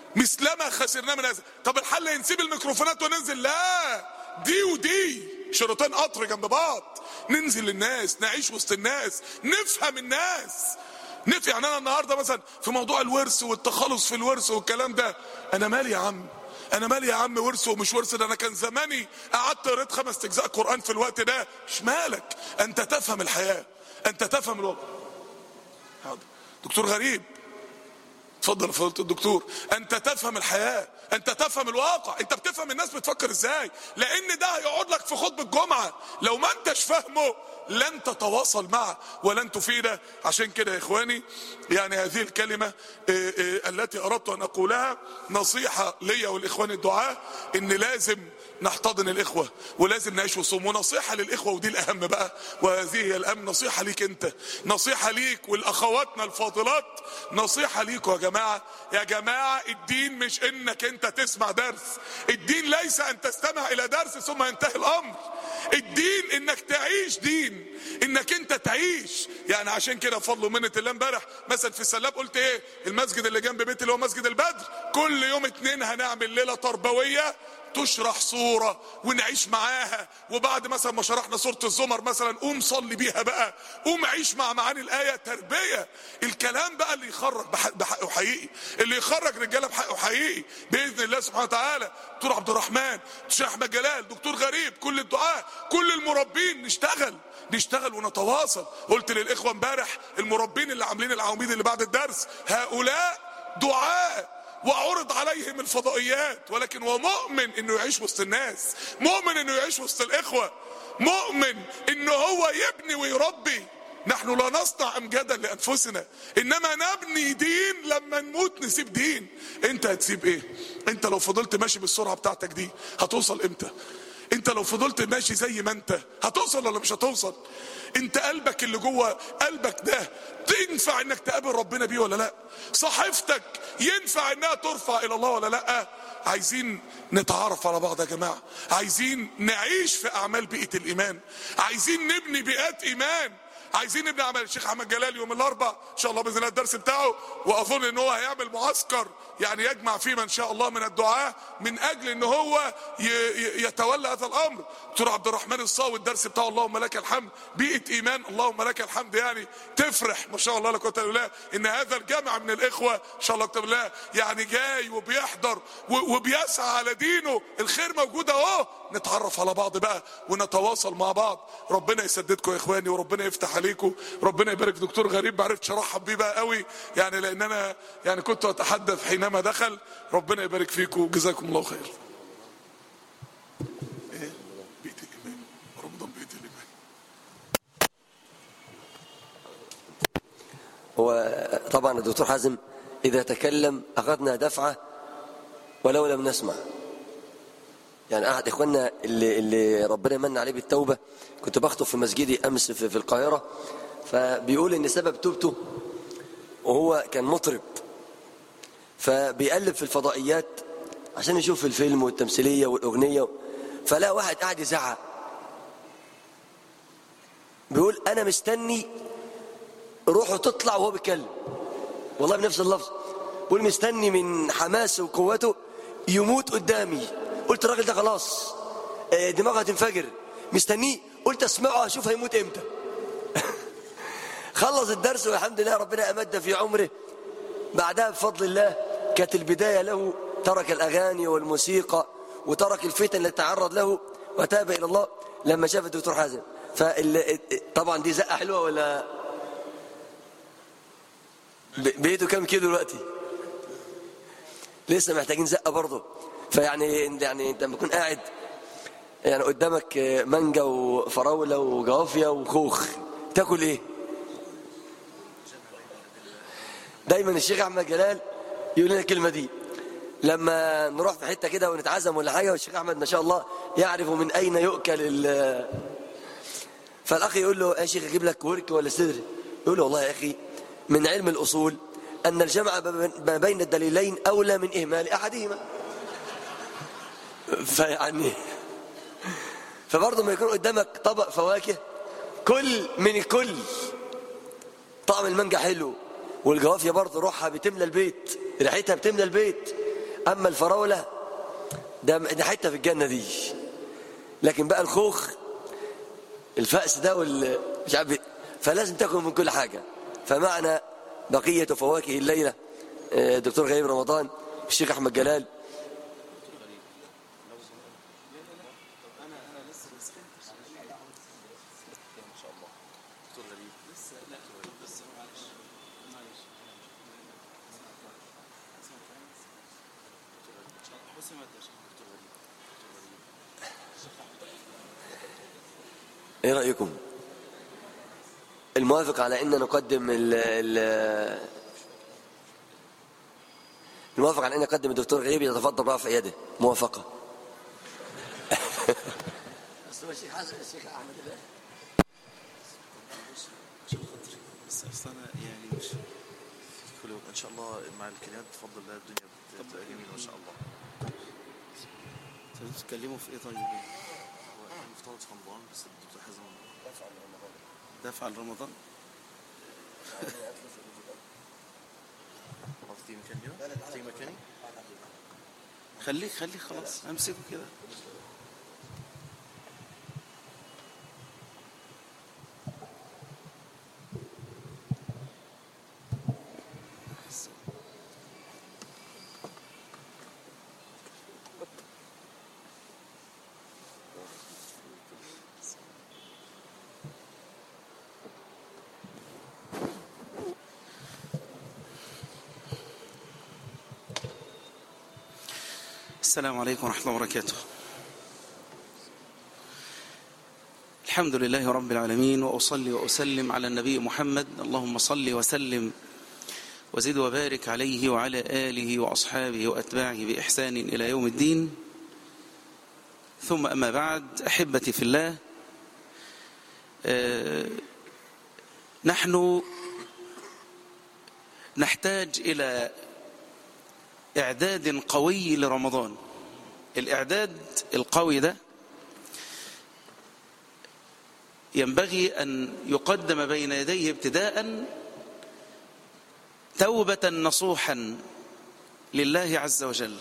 مثلما خسرنا من هذا طب الحل نسيب الميكروفونات وننزل لا دي ودي شريطين قطر جنب بعض ننزل للناس نعيش وسط الناس نفهم الناس نفهم يعني انا النهارده مثلا في موضوع الورث والتخلص في الورث والكلام ده انا مالي يا عم انا مالي يا عم ورث ومش ورث ده انا كان زماني قعدت قريت خمس اجزاء قران في الوقت ده مش مالك انت تفهم الحياه انت تفهم الوضع حاضر دكتور غريب اتفضل فضيله الدكتور انت تفهم الحياه انت تفهم الواقع انت بتفهم الناس بتفكر ازاي لان ده هيقعد لك في خطبه الجمعه لو ما انتش فاهمه لن تتواصل معه ولن تفيده عشان كده يا اخواني يعني هذه الكلمه اه اه التي اردت ان اقولها نصيحه ليا والاخوان الدعاء ان لازم نحتضن الاخوه ولازم نعيش وصوم ونصيحه للاخوه ودي الاهم بقى وهذه هي الاهم نصيحه ليك انت نصيحه ليك والاخواتنا الفاضلات نصيحه ليكوا يا جماعه يا جماعه الدين مش انك انت تسمع درس الدين ليس ان تستمع الى درس ثم ينتهي الامر الدين انك تعيش دين انك انت تعيش يعني عشان كده فضل ومنة الله امبارح مثلا في السلاب قلت ايه المسجد اللي جنب بيتي اللي هو مسجد البدر كل يوم اتنين هنعمل ليله تربويه تشرح صورة ونعيش معاها وبعد مثلا ما شرحنا سورة الزمر مثلا قوم صلي بيها بقى قوم عيش مع معاني الآية تربية الكلام بقى اللي يخرج بحقه حقيقي اللي يخرج رجالة بحقه حقيقي بإذن الله سبحانه وتعالى دكتور عبد الرحمن دكتور أحمد جلال دكتور غريب كل الدعاء كل المربين نشتغل نشتغل ونتواصل قلت للإخوة امبارح المربين اللي عاملين العواميد اللي بعد الدرس هؤلاء دعاء وعرض عليهم الفضائيات ولكن هو مؤمن انه يعيش وسط الناس مؤمن انه يعيش وسط الاخوة مؤمن انه هو يبني ويربي نحن لا نصنع امجادا لانفسنا انما نبني دين لما نموت نسيب دين انت هتسيب ايه انت لو فضلت ماشي بالسرعة بتاعتك دي هتوصل امتى انت لو فضلت ماشي زي ما انت هتوصل ولا مش هتوصل انت قلبك اللي جوه قلبك ده تنفع انك تقابل ربنا بيه ولا لا صحيفتك ينفع انها ترفع الى الله ولا لا عايزين نتعرف على بعض يا جماعة عايزين نعيش في اعمال بيئة الايمان عايزين نبني بيئات ايمان عايزين نبني عمل الشيخ احمد جلال يوم الاربع ان شاء الله باذن الله الدرس بتاعه واظن ان هو هيعمل معسكر يعني يجمع فيه ان شاء الله من الدعاة من اجل ان هو ي- ي- يتولى هذا الامر دكتور عبد الرحمن الصاوي الدرس بتاعه اللهم لك الحمد بيئة ايمان اللهم لك الحمد يعني تفرح ما شاء الله لا قوه الا بالله ان هذا الجامع من الاخوه ان شاء الله كتاب الله يعني جاي وبيحضر و- وبيسعى على دينه الخير موجود اهو نتعرف على بعض بقى ونتواصل مع بعض ربنا يسددكم يا اخواني وربنا يفتح عليكم ربنا يبارك دكتور غريب ما عرفتش ارحب بيه بقى قوي يعني لان انا يعني كنت اتحدث حينما دخل ربنا يبارك فيكم جزاكم الله خير ايه بيت الايمان رمضان بيت الايمان هو طبعا الدكتور حازم إذا تكلم أخذنا دفعة ولو لم نسمع يعني أحد إخواننا اللي, اللي ربنا من عليه بالتوبة كنت بخطب في مسجدي أمس في, في القاهرة فبيقول إن سبب توبته وهو كان مطرب فبيقلب في الفضائيات عشان يشوف الفيلم والتمثيلية والأغنية فلا واحد قاعد يزعق بيقول أنا مستني روحه تطلع وهو بيتكلم والله بنفس اللفظ بيقول مستني من حماسه وقوته يموت قدامي قلت الراجل ده خلاص آه، دماغه هتنفجر مستنيه قلت اسمعه اشوف هيموت امتى خلص الدرس والحمد لله ربنا امد في عمره بعدها بفضل الله كانت البدايه له ترك الاغاني والموسيقى وترك الفتن اللي تعرض له وتاب الى الله لما شاف الدكتور حازم فال... طبعا دي زقه حلوه ولا ب- بيته كام كيلو دلوقتي لسه محتاجين زقه برضه فيعني يعني انت لما تكون قاعد يعني قدامك مانجا وفراوله وجوافيه وخوخ تاكل ايه دايما الشيخ احمد جلال يقول لنا الكلمه دي لما نروح في حته كده ونتعزم ولا حاجه والشيخ احمد ما شاء الله يعرف من اين يؤكل ال فالاخ يقول له يا شيخ اجيب لك ورك ولا صدر يقول له والله يا اخي من علم الاصول ان الجمع ما بين الدليلين اولى من اهمال احدهما فيعني فبرضه ما يكون قدامك طبق فواكه كل من الكل طعم المانجا حلو والجوافيه برضه روحها بتملى البيت ريحتها بتملى البيت اما الفراوله ده ده حته في الجنه دي لكن بقى الخوخ الفأس ده وال مش عارف إيه. فلازم تاكل من كل حاجه فمعنا بقيه فواكه الليله آه، دكتور غريب رمضان الشيخ احمد جلال ايه رايكم الموافق على ان نقدم ال ال الموافق على ان نقدم الدكتور غريب يتفضل برفع يده موافقه الشيخ حسن الشيخ احمد بس اصل انا يعني مش كل ان شاء الله مع الكلمات بفضل الله الدنيا بتبقى جميله ما شاء الله انتوا بتتكلموا في ايه طيب؟ هو احنا مفترض في رمضان بس الدكتور حازم دفع لرمضان خلاص تيجي مكاني كده تيجي مكاني خليك خليك خلاص امسكه كده السلام عليكم ورحمة الله وبركاته الحمد لله رب العالمين وأصلي وأسلم على النبي محمد اللهم صل وسلم وزد وبارك عليه وعلى آله وأصحابه وأتباعه بإحسان إلى يوم الدين ثم أما بعد أحبتي في الله آه، نحن نحتاج إلى إعداد قوي لرمضان الإعداد القوي ده ينبغي أن يقدم بين يديه ابتداء توبة نصوحا لله عز وجل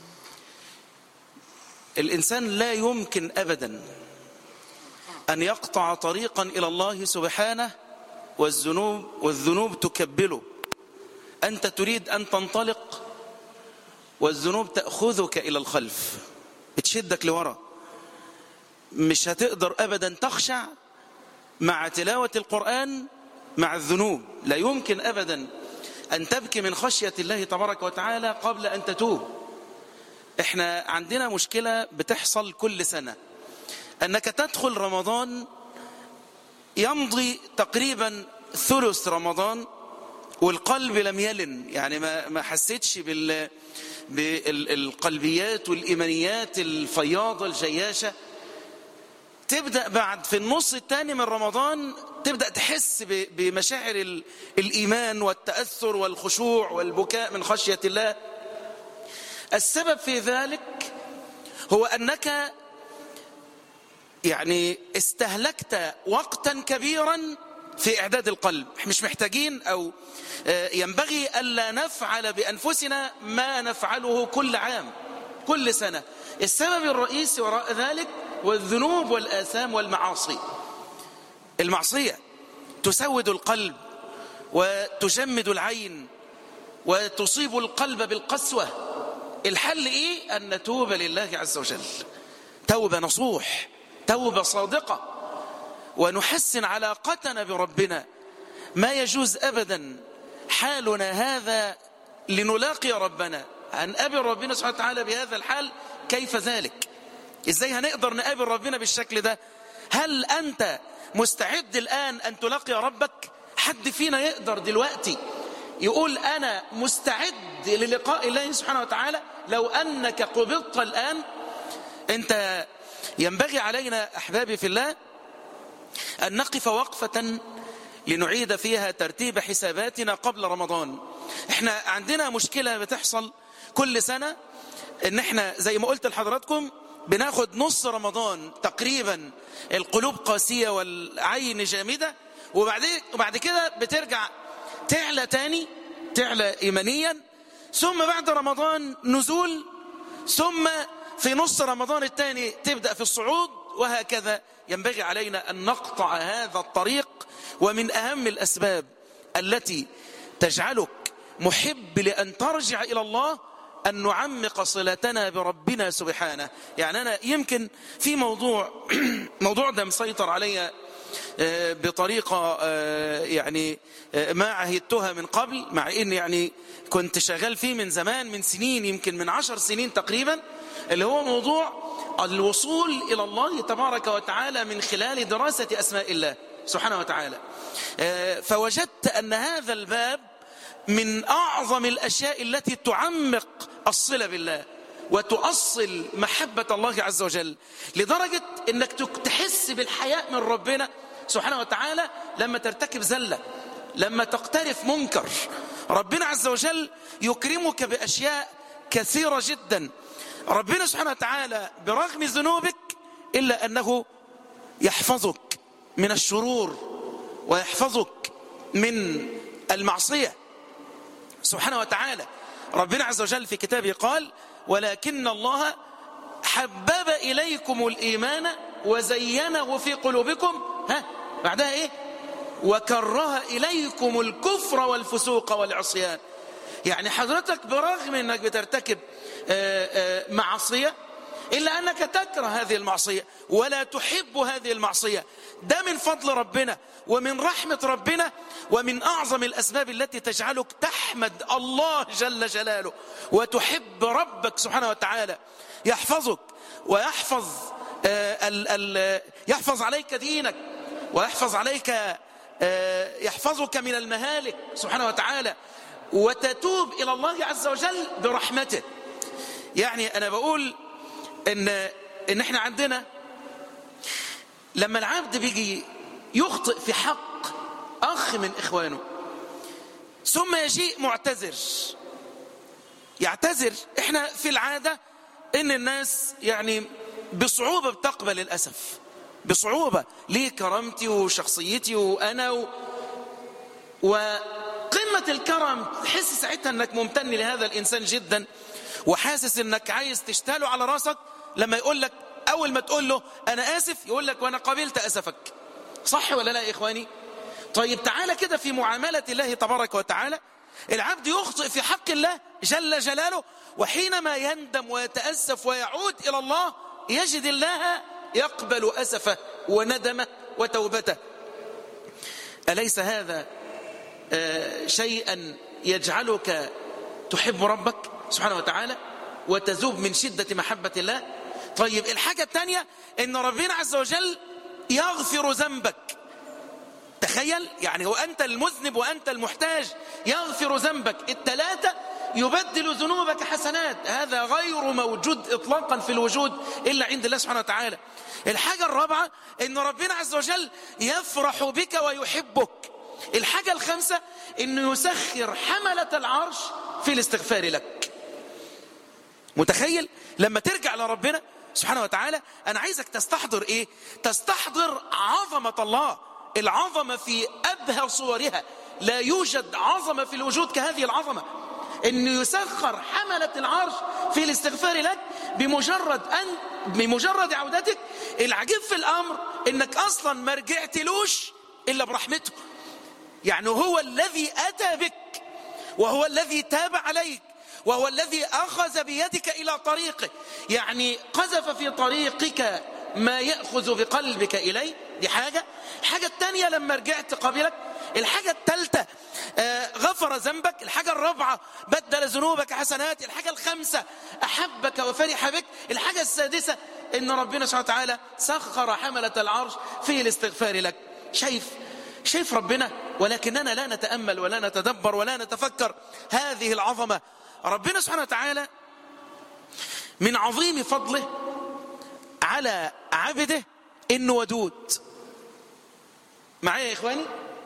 الإنسان لا يمكن أبدا أن يقطع طريقا إلى الله سبحانه والذنوب, والذنوب تكبله أنت تريد أن تنطلق والذنوب تأخذك إلى الخلف بتشدك لورا مش هتقدر أبدا تخشع مع تلاوة القرآن مع الذنوب لا يمكن أبدا أن تبكي من خشية الله تبارك وتعالى قبل أن تتوب احنا عندنا مشكلة بتحصل كل سنة أنك تدخل رمضان يمضي تقريبا ثلث رمضان والقلب لم يلن يعني ما ما حسيتش بال بالقلبيات والإيمانيات الفياضة الجياشة تبدأ بعد في النص الثاني من رمضان تبدأ تحس بمشاعر الإيمان والتأثر والخشوع والبكاء من خشية الله السبب في ذلك هو أنك يعني استهلكت وقتا كبيرا في إعداد القلب مش محتاجين أو ينبغي ألا نفعل بأنفسنا ما نفعله كل عام كل سنة السبب الرئيسي وراء ذلك والذنوب والآثام والمعاصي المعصية تسود القلب وتجمد العين وتصيب القلب بالقسوة الحل إيه أن نتوب لله عز وجل توبة نصوح توبة صادقة ونحسن علاقتنا بربنا ما يجوز أبدا حالنا هذا لنلاقي ربنا هنقابل ربنا سبحانه وتعالى بهذا الحال كيف ذلك ازاي هنقدر نقابل ربنا بالشكل ده هل أنت مستعد الآن أن تلاقي ربك حد فينا يقدر دلوقتي يقول أنا مستعد للقاء الله سبحانه وتعالى لو أنك قبضت الآن أنت ينبغي علينا أحبابي في الله أن نقف وقفة لنعيد فيها ترتيب حساباتنا قبل رمضان احنا عندنا مشكلة بتحصل كل سنة ان احنا زي ما قلت لحضراتكم بناخد نص رمضان تقريبا القلوب قاسية والعين جامدة وبعدين وبعد كده بترجع تعلى تاني تعلى إيمانيا ثم بعد رمضان نزول ثم في نص رمضان الثاني تبدأ في الصعود وهكذا ينبغي علينا أن نقطع هذا الطريق ومن أهم الأسباب التي تجعلك محب لأن ترجع إلى الله أن نعمق صلتنا بربنا سبحانه يعني أنا يمكن في موضوع موضوع ده مسيطر علي بطريقة يعني ما عهدتها من قبل مع إن يعني كنت شغال فيه من زمان من سنين يمكن من عشر سنين تقريبا اللي هو موضوع الوصول إلى الله تبارك وتعالى من خلال دراسة أسماء الله سبحانه وتعالى فوجدت أن هذا الباب من أعظم الأشياء التي تعمق الصلة بالله وتؤصل محبة الله عز وجل لدرجة أنك تحس بالحياء من ربنا سبحانه وتعالى لما ترتكب زلة لما تقترف منكر ربنا عز وجل يكرمك بأشياء كثيرة جدا ربنا سبحانه وتعالى برغم ذنوبك إلا أنه يحفظك من الشرور ويحفظك من المعصية سبحانه وتعالى ربنا عز وجل في كتابه قال ولكن الله حبب إليكم الإيمان وزينه في قلوبكم ها بعدها إيه وكره إليكم الكفر والفسوق والعصيان يعني حضرتك برغم أنك بترتكب معصية إلا أنك تكره هذه المعصية ولا تحب هذه المعصية ده من فضل ربنا ومن رحمة ربنا ومن أعظم الأسباب التي تجعلك تحمد الله جل جلاله وتحب ربك سبحانه وتعالى يحفظك ويحفظ ال ال يحفظ عليك دينك ويحفظ عليك يحفظك من المهالك سبحانه وتعالى وتتوب إلى الله عز وجل برحمته يعني أنا بقول ان ان احنا عندنا لما العبد بيجي يخطئ في حق اخ من اخوانه ثم يجيء معتذر يعتذر احنا في العادة ان الناس يعني بصعوبة بتقبل للأسف بصعوبة ليه كرامتي وشخصيتي وأنا و... وقمة الكرم تحس ساعتها انك ممتن لهذا الإنسان جدا وحاسس انك عايز تشتاله على راسك لما يقول لك أول ما تقول له أنا آسف يقول لك وأنا قبلت أسفك صح ولا لا يا إخواني طيب تعالى كده في معاملة الله تبارك وتعالى العبد يخطئ في حق الله جل جلاله وحينما يندم ويتأسف ويعود إلى الله يجد الله يقبل أسفه وندمه وتوبته أليس هذا شيئا يجعلك تحب ربك سبحانه وتعالى وتذوب من شدة محبة الله طيب الحاجة الثانية ان ربنا عز وجل يغفر ذنبك تخيل يعني هو أنت المذنب وأنت المحتاج يغفر ذنبك الثلاثة يبدل ذنوبك حسنات هذا غير موجود إطلاقا في الوجود إلا عند الله سبحانه وتعالى الحاجة الرابعة أن ربنا عز وجل يفرح بك ويحبك الحاجة الخامسة أنه يسخر حملة العرش في الاستغفار لك متخيل لما ترجع لربنا سبحانه وتعالى أنا عايزك تستحضر إيه تستحضر عظمة الله العظمة في أبهى صورها لا يوجد عظمة في الوجود كهذه العظمة أنه يسخر حملة العرش في الاستغفار لك بمجرد أن بمجرد عودتك العجيب في الأمر أنك أصلا ما رجعتلوش إلا برحمته يعني هو الذي أتى بك وهو الذي تاب عليك وهو الذي أخذ بيدك إلى طريقه يعني قذف في طريقك ما يأخذ بقلبك إليه دي حاجة الحاجة الثانية لما رجعت قبلك الحاجة الثالثة آه غفر ذنبك الحاجة الرابعة بدل ذنوبك حسنات الحاجة الخامسة أحبك وفرح بك الحاجة السادسة إن ربنا سبحانه وتعالى سخر حملة العرش في الاستغفار لك شايف شايف ربنا ولكننا لا نتأمل ولا نتدبر ولا نتفكر هذه العظمة ربنا سبحانه وتعالى من عظيم فضله على عبده إنه ودود معايا يا إخواني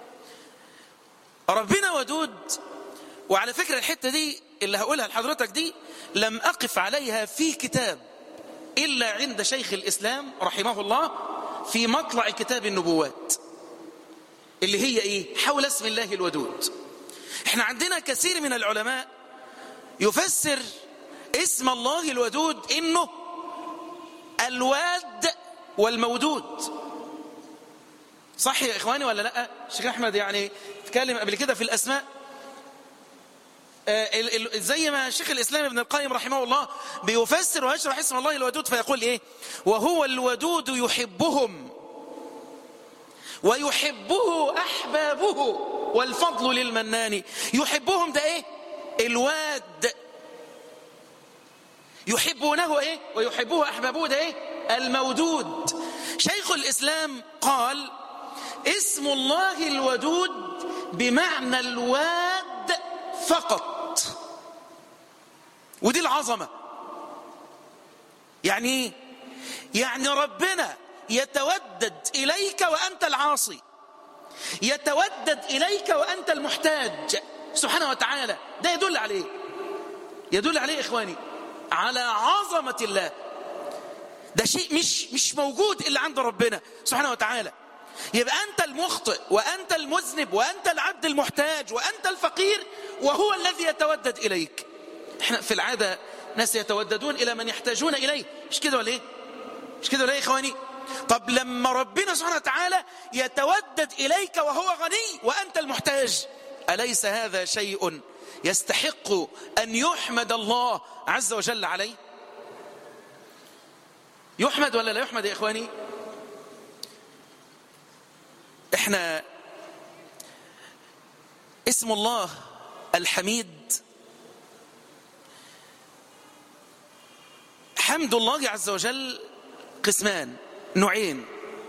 ربنا ودود وعلى فكرة الحتة دي اللي هقولها لحضرتك دي لم أقف عليها في كتاب إلا عند شيخ الإسلام رحمه الله في مطلع كتاب النبوات اللي هي إيه حول اسم الله الودود احنا عندنا كثير من العلماء يفسر اسم الله الودود إنه الواد والمودود صح يا إخواني ولا لا الشيخ أحمد يعني تكلم قبل كده في الأسماء زي ما شيخ الإسلام ابن القيم رحمه الله بيفسر ويشرح اسم الله الودود فيقول إيه وهو الودود يحبهم ويحبه أحبابه والفضل للمنان يحبهم ده إيه الواد يحبونه إيه ويحبه أحبابه ده إيه المودود شيخ الإسلام قال اسم الله الودود بمعنى الواد فقط ودي العظمة يعني ايه يعني ربنا يتودد إليك وأنت العاصي يتودد إليك وأنت المحتاج سبحانه وتعالى ده يدل عليه يدل عليه إخواني على عظمة الله ده شيء مش مش موجود إلا عند ربنا سبحانه وتعالى يبقى أنت المخطئ وأنت المذنب وأنت العبد المحتاج وأنت الفقير وهو الذي يتودد إليك احنا في العادة ناس يتوددون إلى من يحتاجون إليه مش كده ولا إيه مش كده ولا إيه إخواني طب لما ربنا سبحانه وتعالى يتودد إليك وهو غني وأنت المحتاج أليس هذا شيء يستحق أن يحمد الله عز وجل عليه يحمد ولا لا يحمد يا إخواني احنا اسم الله الحميد حمد الله عز وجل قسمان نوعين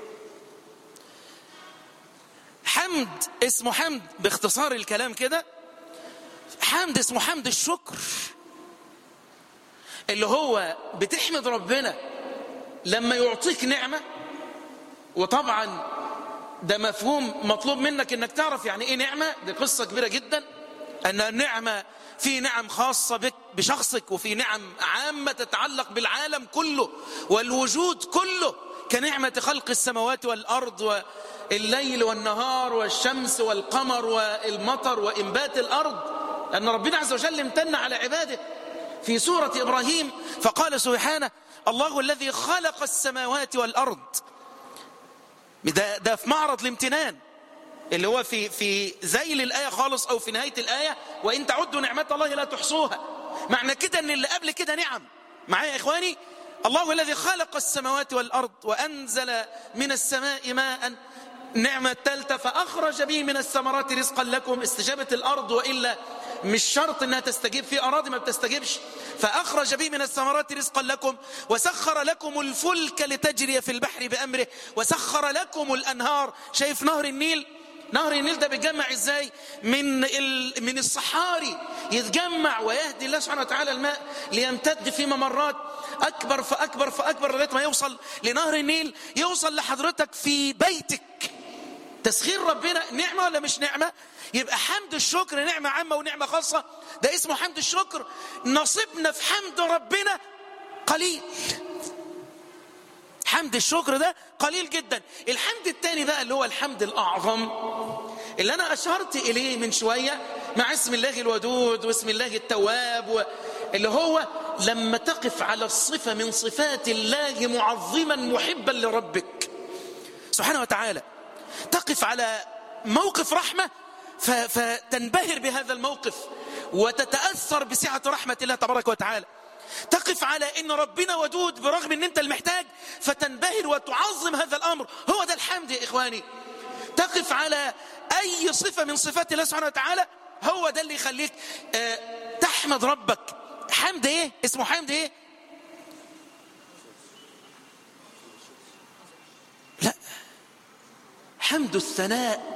حمد اسمه حمد باختصار الكلام كده حمد اسمه حمد الشكر اللي هو بتحمد ربنا لما يعطيك نعمة وطبعا ده مفهوم مطلوب منك انك تعرف يعني ايه نعمة دي قصة كبيرة جدا ان النعمة في نعم خاصة بك بشخصك وفي نعم عامة تتعلق بالعالم كله والوجود كله كنعمة خلق السماوات والأرض والليل والنهار والشمس والقمر والمطر وإنبات الأرض أن ربنا عز وجل امتن على عباده في سورة إبراهيم فقال سبحانه الله الذي خلق السماوات والأرض ده, ده في معرض الامتنان اللي هو في في ذيل الآية خالص أو في نهاية الآية وإن تعدوا نعمة الله لا تحصوها معنى كده أن اللي قبل كده نعم معايا يا إخواني الله الذي خلق السماوات والأرض وأنزل من السماء ماء نعمة الثالثة فأخرج به من الثمرات رزقا لكم استجابة الأرض وإلا مش شرط انها تستجيب في اراضي ما بتستجيبش فاخرج به من الثمرات رزقا لكم وسخر لكم الفلك لتجري في البحر بامره وسخر لكم الانهار شايف نهر النيل نهر النيل ده بيتجمع ازاي من ال... من الصحاري يتجمع ويهدي الله سبحانه وتعالى الماء ليمتد في ممرات اكبر فاكبر فاكبر لغايه ما يوصل لنهر النيل يوصل لحضرتك في بيتك تسخير ربنا نعمه ولا مش نعمه يبقى حمد الشكر نعمه عامه ونعمه خاصه ده اسمه حمد الشكر نصيبنا في حمد ربنا قليل حمد الشكر ده قليل جدا الحمد الثاني بقى اللي هو الحمد الأعظم اللي أنا أشرت إليه من شوية مع اسم الله الودود واسم الله التواب اللي هو لما تقف على الصفة من صفات الله معظما محبا لربك سبحانه وتعالى تقف على موقف رحمة فتنبهر بهذا الموقف وتتأثر بسعة رحمة الله تبارك وتعالى تقف على ان ربنا ودود برغم ان انت المحتاج فتنبهر وتعظم هذا الامر هو ده الحمد يا اخواني تقف على اي صفة من صفات الله سبحانه وتعالى هو ده اللي يخليك اه تحمد ربك حمد ايه اسمه حمد ايه لا حمد الثناء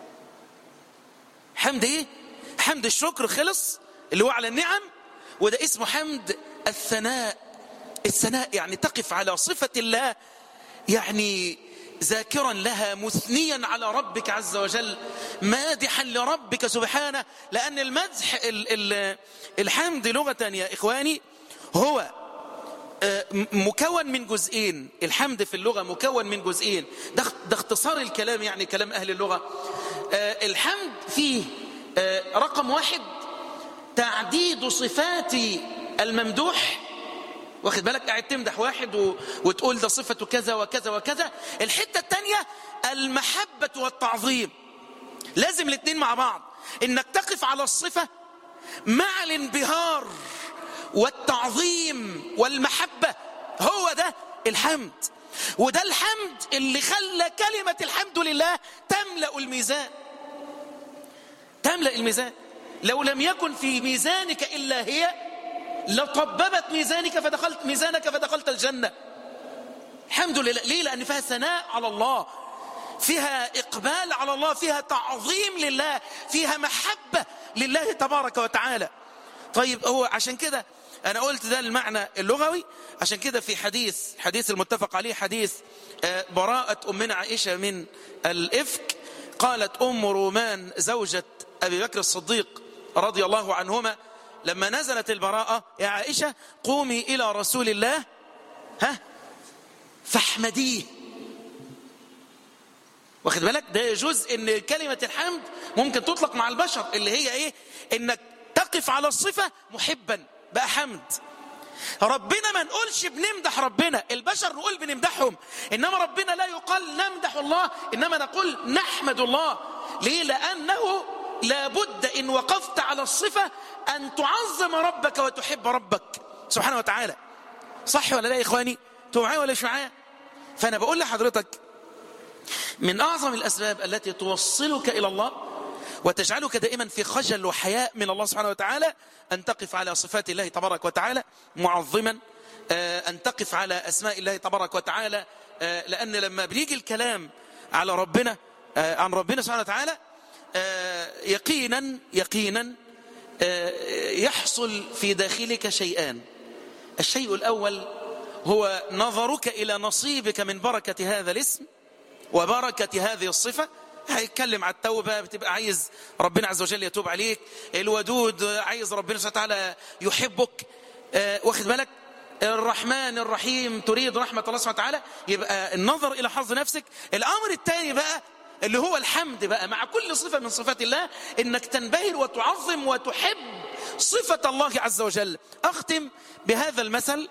حمد ايه حمد الشكر خلص اللي هو على النعم وده اسمه حمد الثناء الثناء يعني تقف على صفة الله يعني ذاكرا لها مثنيا على ربك عز وجل مادحا لربك سبحانه لأن المدح ال ال الحمد لغة يا إخواني هو مكون من جزئين الحمد في اللغة مكون من جزئين ده, ده اختصار الكلام يعني كلام أهل اللغة الحمد فيه رقم واحد تعديد صفات الممدوح واخد بالك قاعد تمدح واحد و... وتقول ده صفته كذا وكذا وكذا الحتة التانية المحبة والتعظيم لازم الاثنين مع بعض انك تقف على الصفة مع الانبهار والتعظيم والمحبة هو ده الحمد وده الحمد اللي خلى كلمة الحمد لله تملأ الميزان تملأ الميزان لو لم يكن في ميزانك إلا هي لطببت ميزانك فدخلت ميزانك فدخلت الجنة الحمد لله ليه لأن فيها ثناء على الله فيها إقبال على الله فيها تعظيم لله فيها محبة لله تبارك وتعالى طيب هو عشان كده أنا قلت ده المعنى اللغوي عشان كده في حديث حديث المتفق عليه حديث براءة أمنا عائشة من الإفك قالت أم رومان زوجة أبي بكر الصديق رضي الله عنهما لما نزلت البراءة يا عائشة قومي إلى رسول الله ها فاحمديه واخد بالك ده جزء ان كلمة الحمد ممكن تطلق مع البشر اللي هي ايه انك تقف على الصفة محبا بقى حمد ربنا ما نقولش بنمدح ربنا البشر نقول بنمدحهم انما ربنا لا يقال نمدح الله انما نقول نحمد الله ليه لانه لابد ان وقفت على الصفة ان تعظم ربك وتحب ربك سبحانه وتعالى صح ولا لا يا اخواني انتوا معايا ولا مش معايا فانا بقول لحضرتك من اعظم الاسباب التي توصلك الى الله وتجعلك دائما في خجل وحياء من الله سبحانه وتعالى أن تقف على صفات الله تبارك وتعالى معظما أن تقف على أسماء الله تبارك وتعالى لأن لما بيجي الكلام على ربنا عن ربنا سبحانه وتعالى يقينا يقينا يحصل في داخلك شيئان الشيء الأول هو نظرك إلى نصيبك من بركة هذا الاسم وبركة هذه الصفة هيتكلم على التوبة بتبقى عايز ربنا عز وجل يتوب عليك الودود عايز ربنا سبحانه وتعالى يحبك آه، واخد بالك الرحمن الرحيم تريد رحمة الله سبحانه وتعالى يبقى النظر إلى حظ نفسك الأمر الثاني بقى اللي هو الحمد بقى مع كل صفة من صفات الله إنك تنبهر وتعظم وتحب صفة الله عز وجل أختم بهذا المثل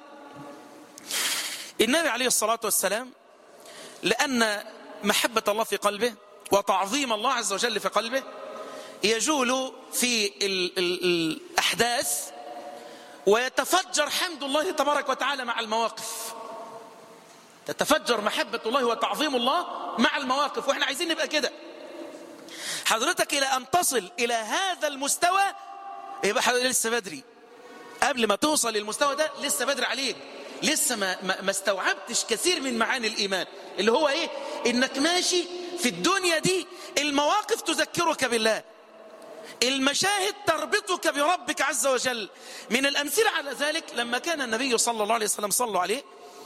النبي عليه الصلاة والسلام لأن محبة الله في قلبه وتعظيم الله عز وجل في قلبه يجول في ال ال الأحداث ويتفجر حمد الله تبارك وتعالى مع المواقف تتفجر محبة الله وتعظيم الله مع المواقف واحنا عايزين نبقى كده حضرتك إلى أن تصل إلى هذا المستوى يبقى حضرتك لسه بدري قبل ما توصل للمستوى ده لسه بدري عليك لسه ما, ما, ما استوعبتش كثير من معاني الإيمان اللي هو إيه إنك ماشي في الدنيا دي المواقف تذكرك بالله المشاهد تربطك بربك عز وجل من الأمثلة على ذلك لما كان النبي صلى الله عليه وسلم صلوا عليه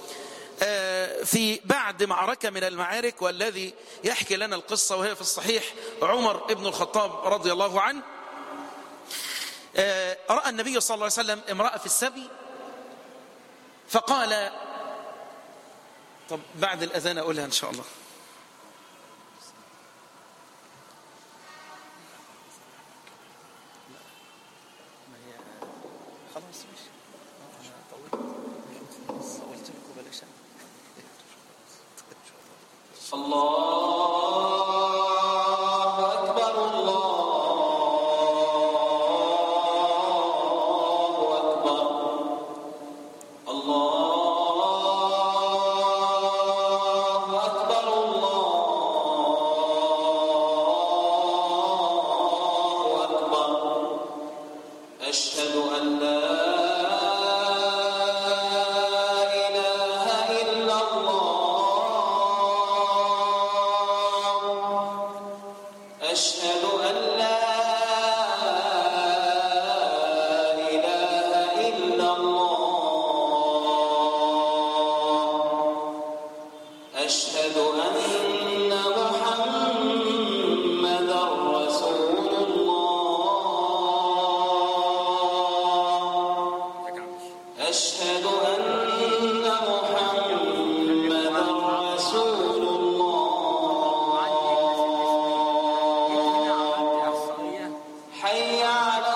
في بعد معركة من المعارك والذي يحكي لنا القصة وهي في الصحيح عمر ابن الخطاب رضي الله عنه رأى النبي صلى الله عليه وسلم امرأة في السبي فقال طب بعد الأذان أقولها إن شاء الله خلاص ماشي طولت لكم بلاش الله أكبر الله أكبر الله أكبر الله أكبر أشهد أن لا إله إلا الله أشهد أن لا إله إلا الله أشهد أن محمدا رسول الله أشهد أن محمدا رسول الله حي على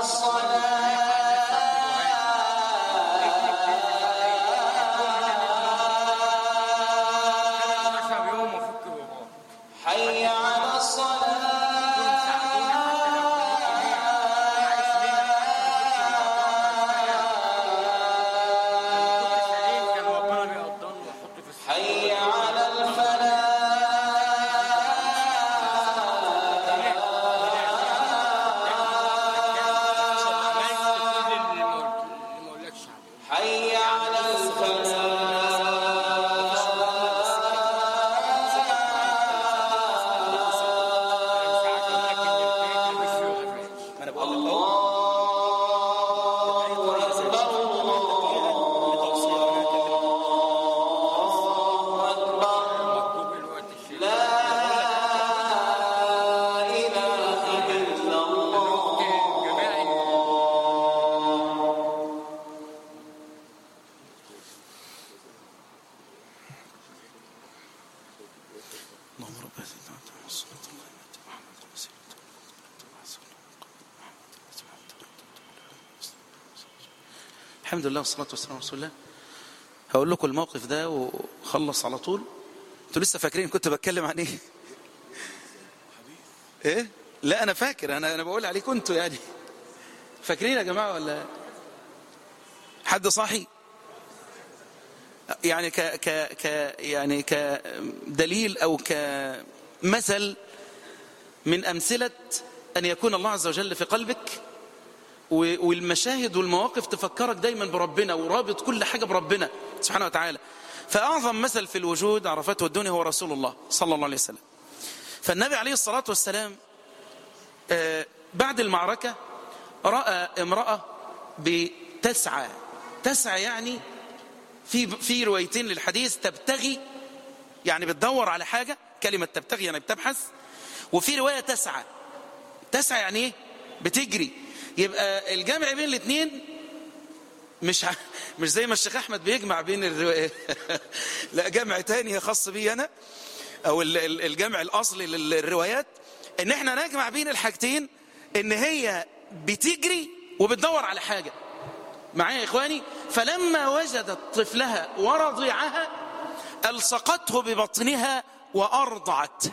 الصلاة حي على الصلاة حي على الفلاح حي على الفلاح أنا بقول لك الله أكبر الله أكبر لا إله إلا الله اللهم رب هذه الدعوة والصلاة والقيامة محمد رسول الحمد لله والصلاة والسلام على رسول الله هقول لكم الموقف ده وخلص على طول انتوا لسه فاكرين كنت بتكلم عن ايه ايه لا انا فاكر انا انا بقول عليكم انتوا يعني فاكرين يا جماعه ولا حد صاحي يعني ك ك ك يعني كدليل او كمثل من امثله ان يكون الله عز وجل في قلبك و- والمشاهد والمواقف تفكرك دايما بربنا ورابط كل حاجه بربنا سبحانه وتعالى فاعظم مثل في الوجود عرفته الدنيا هو رسول الله صلى الله عليه وسلم فالنبي عليه الصلاه والسلام آه، بعد المعركه راى امراه بتسعى تسعى يعني في في روايتين للحديث تبتغي يعني بتدور على حاجة كلمة تبتغي يعني بتبحث وفي رواية تسعى تسعى يعني ايه بتجري يبقى الجمع بين الاثنين مش ع- مش زي ما الشيخ احمد بيجمع بين الرواية لا جمع تاني خاص بي انا او ال- ال- الجمع الاصلي للروايات ان احنا نجمع بين الحاجتين ان هي بتجري وبتدور على حاجة معايا يا إخواني فلما وجدت طفلها ورضعها ألصقته ببطنها وأرضعته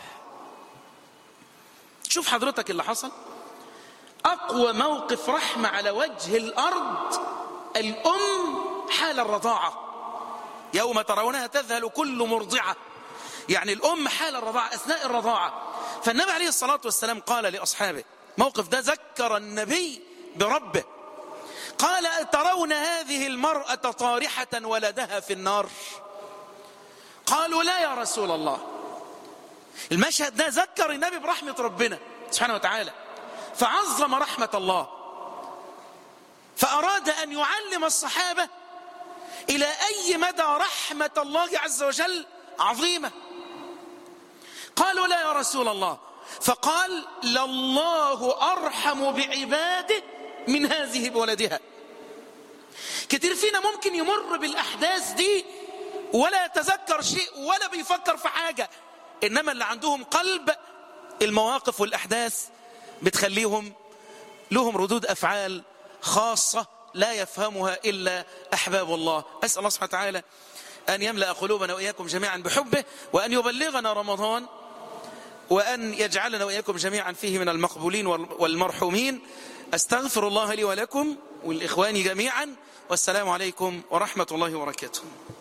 شوف حضرتك اللي حصل أقوى موقف رحمة على وجه الأرض الأم حال الرضاعة يوم ترونها تذهل كل مرضعة يعني الأم حال الرضاعة أثناء الرضاعة فالنبي عليه الصلاة والسلام قال لأصحابه موقف ده ذكر النبي بربه قال ترون هذه المرأة طارحة ولدها في النار قالوا لا يا رسول الله المشهد ده ذكر النبي برحمة ربنا سبحانه وتعالى فعظم رحمة الله فأراد أن يعلم الصحابة إلى أي مدى رحمة الله عز وجل عظيمة قالوا لا يا رسول الله فقال لله أرحم بعباده من هذه بولدها كتير فينا ممكن يمر بالأحداث دي ولا يتذكر شيء ولا بيفكر في حاجة إنما اللي عندهم قلب المواقف والأحداث بتخليهم لهم ردود أفعال خاصة لا يفهمها إلا أحباب الله أسأل الله سبحانه وتعالى أن يملأ قلوبنا وإياكم جميعا بحبه وأن يبلغنا رمضان وأن يجعلنا وإياكم جميعا فيه من المقبولين والمرحومين أستغفر الله لي ولكم والإخوان جميعا والسلام عليكم ورحمة الله وبركاته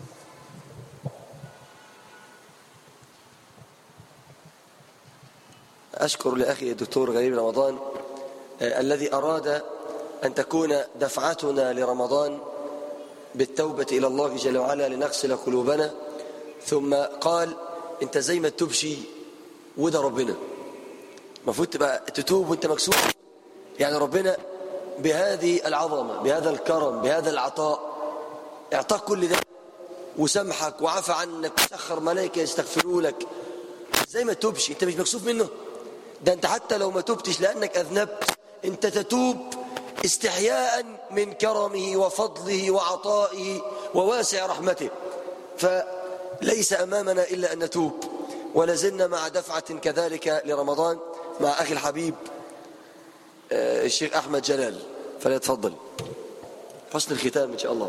أشكر لأخي الدكتور غريب رمضان آه، الذي أراد أن تكون دفعتنا لرمضان بالتوبة إلى الله جل وعلا لنغسل قلوبنا ثم قال أنت زي ما تبشي وده ربنا المفروض تبقى تتوب وانت مكسوف يعني ربنا بهذه العظمة بهذا الكرم بهذا العطاء اعطاك كل ده وسامحك وعفى عنك وسخر ملائكة يستغفروا لك زي ما تتوبش انت مش مكسوف منه ده انت حتى لو ما تبتش لأنك أذنبت انت تتوب استحياء من كرمه وفضله وعطائه وواسع رحمته فليس أمامنا إلا أن نتوب ولازلنا مع دفعة كذلك لرمضان مع أخي الحبيب آه، الشيخ أحمد جلال فليتفضل حسن الختام إن شاء الله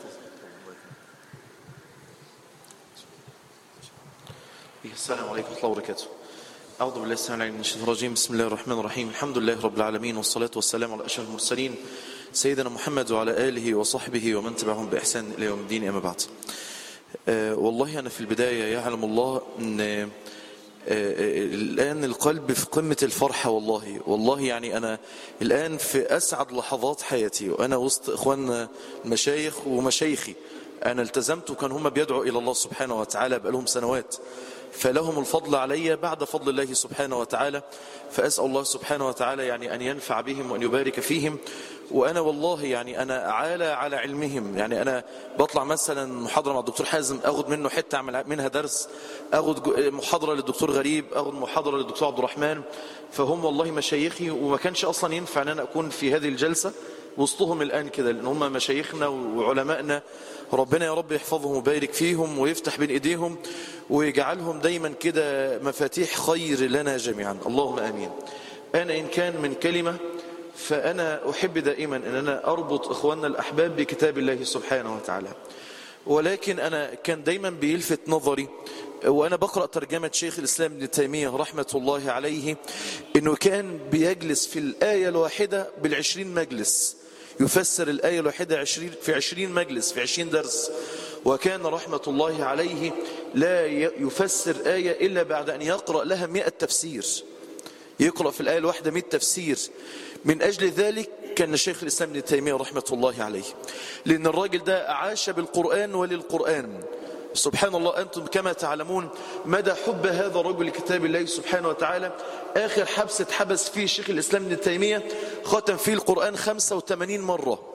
السلام عليكم ورحمة الله وبركاته أعوذ بالله السلام عليكم من الشيطان الرجيم بسم الله الرحمن الرحيم الحمد لله رب العالمين والصلاة والسلام على أشرف المرسلين سيدنا محمد وعلى آله وصحبه ومن تبعهم بإحسان إلى يوم الدين أما بعد آه والله أنا في البداية يعلم الله أن آه آه الآن القلب في قمة الفرحة والله والله يعني أنا الآن في أسعد لحظات حياتي وأنا وسط إخواننا المشايخ ومشايخي أنا التزمت وكان هم بيدعوا إلى الله سبحانه وتعالى بقالهم سنوات فلهم الفضل علي بعد فضل الله سبحانه وتعالى فأسأل الله سبحانه وتعالى يعني أن ينفع بهم وأن يبارك فيهم وأنا والله يعني أنا أعالى على علمهم يعني أنا بطلع مثلا محاضرة مع الدكتور حازم أخذ منه حتة أعمل منها درس أخذ محاضرة للدكتور غريب أخذ محاضرة للدكتور عبد الرحمن فهم والله مشايخي وما كانش أصلا ينفع أن أنا أكون في هذه الجلسة وسطهم الآن كده لأن هم مشايخنا وعلمائنا ربنا يا رب يحفظهم ويبارك فيهم ويفتح بين إيديهم ويجعلهم دايما كده مفاتيح خير لنا جميعا اللهم آمين أنا إن كان من كلمة فأنا أحب دائما أن أنا أربط إخواننا الأحباب بكتاب الله سبحانه وتعالى ولكن أنا كان دايما بيلفت نظري وأنا بقرأ ترجمة شيخ الإسلام ابن تيمية رحمة الله عليه أنه كان بيجلس في الآية الواحدة بالعشرين مجلس يفسر الآية الواحدة عشرين في عشرين مجلس في عشرين درس وكان رحمة الله عليه لا يفسر آية إلا بعد أن يقرأ لها مئة تفسير يقرأ في الآية الواحدة مئة تفسير من أجل ذلك كان شيخ الإسلام ابن تيمية رحمة الله عليه لأن الراجل ده عاش بالقرآن وللقرآن سبحان الله أنتم كما تعلمون مدى حب هذا الرجل لكتاب الله سبحانه وتعالى آخر حبس اتحبس فيه شيخ الإسلام ابن تيمية ختم فيه القرآن 85 مرة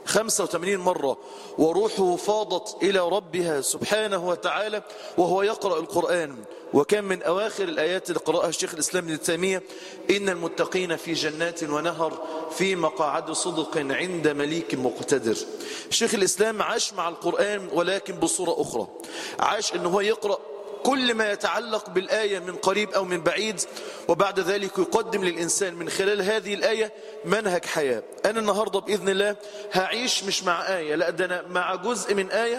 85 مرة وروحه فاضت إلى ربها سبحانه وتعالى وهو يقرأ القرآن وكان من أواخر الآيات اللي قرأها الشيخ الإسلام ابن تيمية إن المتقين في جنات ونهر في مقاعد صدق عند مليك مقتدر الشيخ الإسلام عاش مع القرآن ولكن بصورة أخرى عاش إن هو يقرأ كل ما يتعلق بالآية من قريب أو من بعيد وبعد ذلك يقدم للإنسان من خلال هذه الآية منهج حياة أنا النهاردة بإذن الله هعيش مش مع آية لا ده أنا مع جزء من آية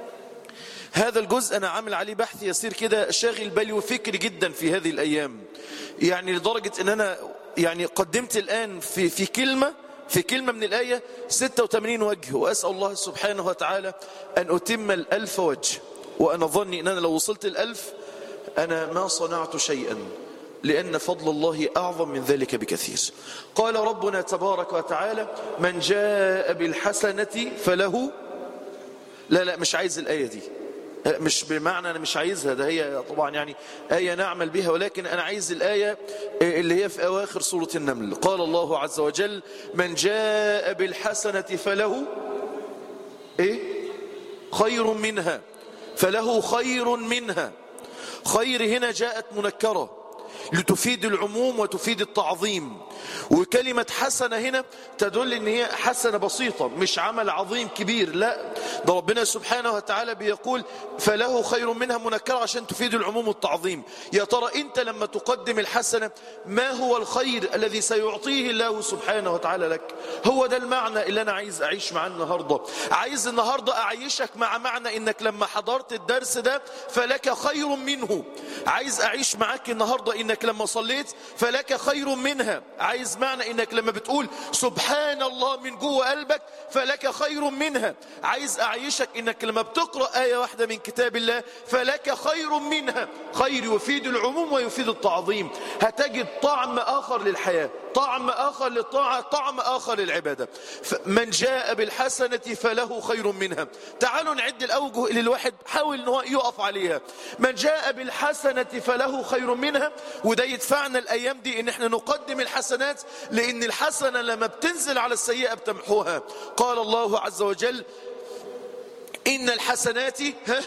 هذا الجزء أنا عامل عليه بحث يسير كده شاغل بالي وفكري جدا في هذه الأيام يعني لدرجة أن أنا يعني قدمت الآن في, في كلمة في كلمة من الآية 86 وجه وأسأل الله سبحانه وتعالى أن أتم الألف وجه وأنا ظني أن أنا لو وصلت الألف أنا ما صنعت شيئا لأن فضل الله أعظم من ذلك بكثير قال ربنا تبارك وتعالى من جاء بالحسنة فله لا لا مش عايز الآية دي مش بمعنى أنا مش عايزها ده هي طبعا يعني آية نعمل بها ولكن أنا عايز الآية اللي هي في أواخر سورة النمل قال الله عز وجل من جاء بالحسنة فله إيه خير منها فله خير منها خير هنا جاءت منكرة لتفيد العموم وتفيد التعظيم وكلمة حسنة هنا تدل ان هي حسنة بسيطة مش عمل عظيم كبير لا ده ربنا سبحانه وتعالى بيقول فله خير منها منكرة عشان تفيد العموم والتعظيم يا ترى انت لما تقدم الحسنة ما هو الخير الذي سيعطيه الله سبحانه وتعالى لك هو ده المعنى اللي انا عايز اعيش معاه النهاردة عايز النهاردة اعيشك مع معنى انك لما حضرت الدرس ده فلك خير منه عايز اعيش معاك النهاردة انك لما صليت فلك خير منها عايز معنى انك لما بتقول سبحان الله من جوه قلبك فلك خير منها عايز اعيشك انك لما بتقرأ آية واحدة من كتاب الله فلك خير منها خير يفيد العموم ويفيد التعظيم هتجد طعم آخر للحياة طعم آخر للطاعة طعم آخر للعبادة من جاء بالحسنة فله خير منها تعالوا نعد الأوجه اللي الواحد حاول أنه يقف عليها من جاء بالحسنة فله خير منها وده يدفعنا الأيام دي ان احنا نقدم الحسنات لأن الحسنة لما بتنزل على السيئة بتمحوها قال الله عز وجل إن الحسنات ها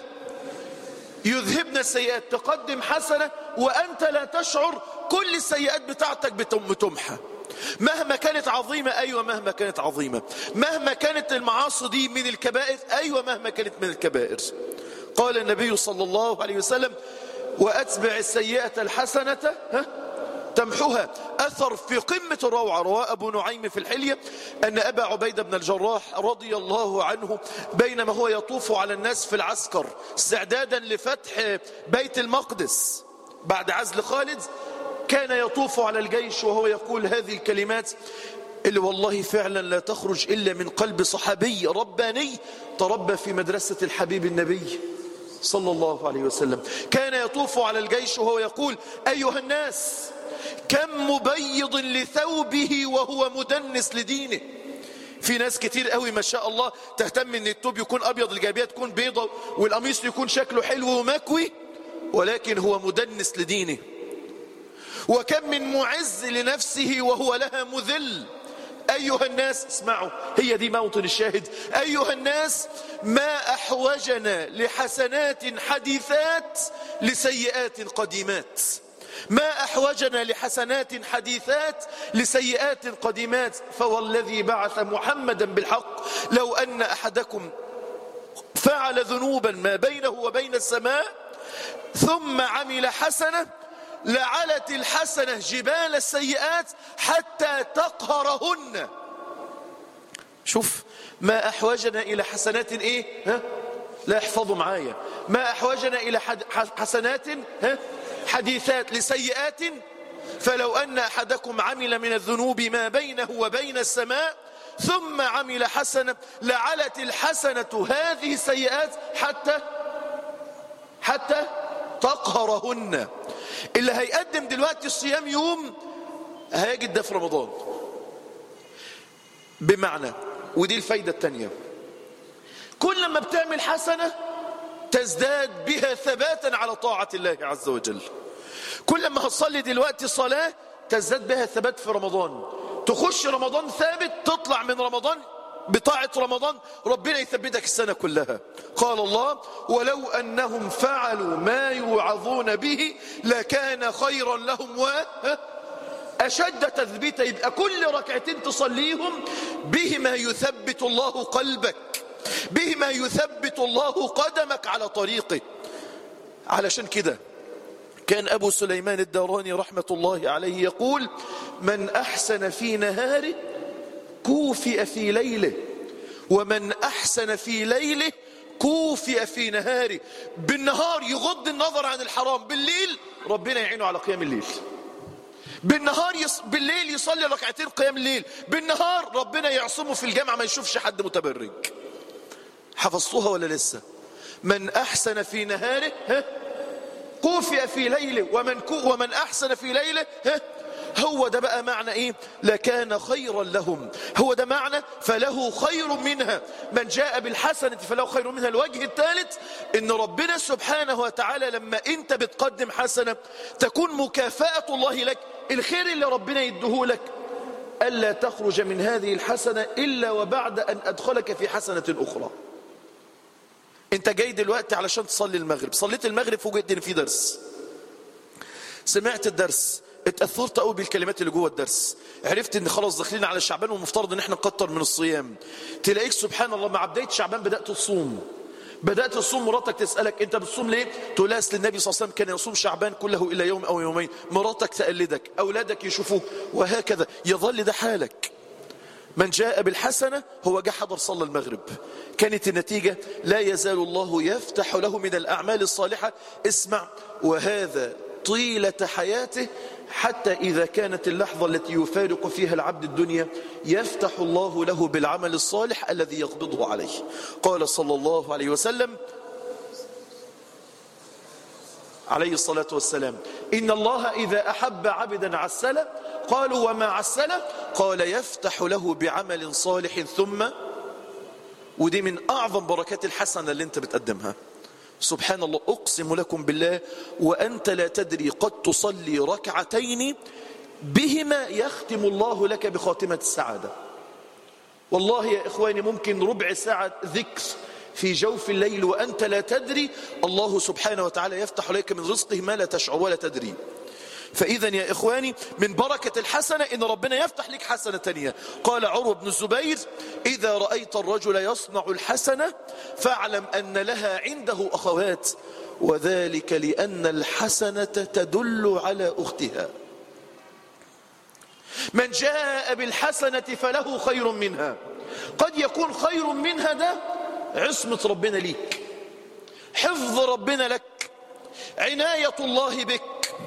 يذهبن السيئات تقدم حسنة وأنت لا تشعر كل السيئات بتاعتك بتمحى مهما كانت عظيمة أيوة مهما كانت عظيمة مهما كانت المعاصي دي من الكبائر أيوة مهما كانت من الكبائر قال النبي صلى الله عليه وسلم وأتبع السيئة الحسنة ها تمحوها أثر في قمة الروعة رواه أبو نعيم في الحلية أن أبا عبيدة بن الجراح رضي الله عنه بينما هو يطوف على الناس في العسكر استعدادا لفتح بيت المقدس بعد عزل خالد كان يطوف على الجيش وهو يقول هذه الكلمات اللي والله فعلا لا تخرج إلا من قلب صحابي رباني تربى في مدرسة الحبيب النبي صلى الله عليه وسلم كان يطوف على الجيش وهو يقول أيها الناس كم مبيض لثوبه وهو مدنس لدينه في ناس كتير قوي ما شاء الله تهتم ان التوب يكون ابيض الجابيه تكون بيضه والقميص يكون شكله حلو ومكوي ولكن هو مدنس لدينه وكم من معز لنفسه وهو لها مذل أيها الناس اسمعوا هي دي موطن الشاهد أيها الناس ما أحوجنا لحسنات حديثات لسيئات قديمات ما أحوجنا لحسنات حديثات لسيئات قديمات فوالذي بعث محمدا بالحق لو أن أحدكم فعل ذنوبا ما بينه وبين السماء ثم عمل حسنة لعلت الحسنة جبال السيئات حتى تقهرهن شوف ما أحوجنا إلى حسنات إيه ها؟ لا يحفظوا معايا ما أحوجنا إلى حسنات ها؟ حديثات لسيئات فلو أن أحدكم عمل من الذنوب ما بينه وبين السماء ثم عمل حسنة لعلت الحسنة هذه السيئات حتى حتى تقهرهن اللي هيقدم دلوقتي الصيام يوم هيجد ده في رمضان بمعنى ودي الفايدة التانية كل ما بتعمل حسنة تزداد بها ثباتا على طاعة الله عز وجل كل ما هتصلي دلوقتي صلاة تزداد بها ثبات في رمضان تخش رمضان ثابت تطلع من رمضان بطاعة رمضان ربنا يثبتك السنة كلها قال الله ولو أنهم فعلوا ما يوعظون به لكان خيرا لهم و أشد تثبيتا يبقى كل ركعتين تصليهم بهما يثبت الله قلبك بهما يثبت الله قدمك على طريقه علشان كده كان أبو سليمان الداراني رحمة الله عليه يقول من أحسن في نهاره كوفئ في ليله ومن أحسن في ليله كوفئ في نهاره بالنهار يغض النظر عن الحرام بالليل ربنا يعينه على قيام الليل بالنهار يص... بالليل يصلي ركعتين قيام الليل بالنهار ربنا يعصمه في الجامعة ما يشوفش حد متبرج حفظتوها ولا لسه من أحسن في نهاره ها كوفئ في ليله ومن, كو ومن أحسن في ليله ها هو ده بقى معنى ايه لكان خيرا لهم هو ده معنى فله خير منها من جاء بالحسنة فله خير منها الوجه الثالث ان ربنا سبحانه وتعالى لما انت بتقدم حسنة تكون مكافأة الله لك الخير اللي ربنا يديه لك ألا تخرج من هذه الحسنة إلا وبعد أن أدخلك في حسنة أخرى انت جاي دلوقتي علشان تصلي المغرب صليت المغرب فوجئت ان في درس سمعت الدرس اتأثرت قوي بالكلمات اللي جوه الدرس عرفت ان خلاص داخلين على شعبان والمفترض ان احنا نكتر من الصيام تلاقيك سبحان الله مع بداية شعبان بدأت تصوم بدأت تصوم مراتك تسألك انت بتصوم ليه تقول لها اصل النبي صلى الله عليه وسلم كان يصوم شعبان كله الى يوم او يومين مراتك تقلدك اولادك يشوفوه وهكذا يظل ده حالك من جاء بالحسنة هو جاء حضر صلى المغرب كانت النتيجة لا يزال الله يفتح له من الأعمال الصالحة اسمع وهذا طيلة حياته حتى إذا كانت اللحظة التي يفارق فيها العبد الدنيا يفتح الله له بالعمل الصالح الذي يقبضه عليه قال صلى الله عليه وسلم عليه الصلاة والسلام إن الله إذا أحب عبدا عسله قالوا وما عسله قال يفتح له بعمل صالح ثم ودي من أعظم بركات الحسنة اللي انت بتقدمها سبحان الله أقسم لكم بالله وأنت لا تدري قد تصلي ركعتين بهما يختم الله لك بخاتمة السعادة والله يا إخواني ممكن ربع ساعة ذكر في جوف الليل وأنت لا تدري الله سبحانه وتعالى يفتح لك من رزقه ما لا تشعر ولا تدري فإذا يا إخواني من بركة الحسنة إن ربنا يفتح لك حسنة تانية قال عروة بن الزبير إذا رأيت الرجل يصنع الحسنة فاعلم أن لها عنده أخوات وذلك لأن الحسنة تدل على أختها من جاء بالحسنة فله خير منها قد يكون خير منها ده عصمة ربنا ليك حفظ ربنا لك عناية الله بك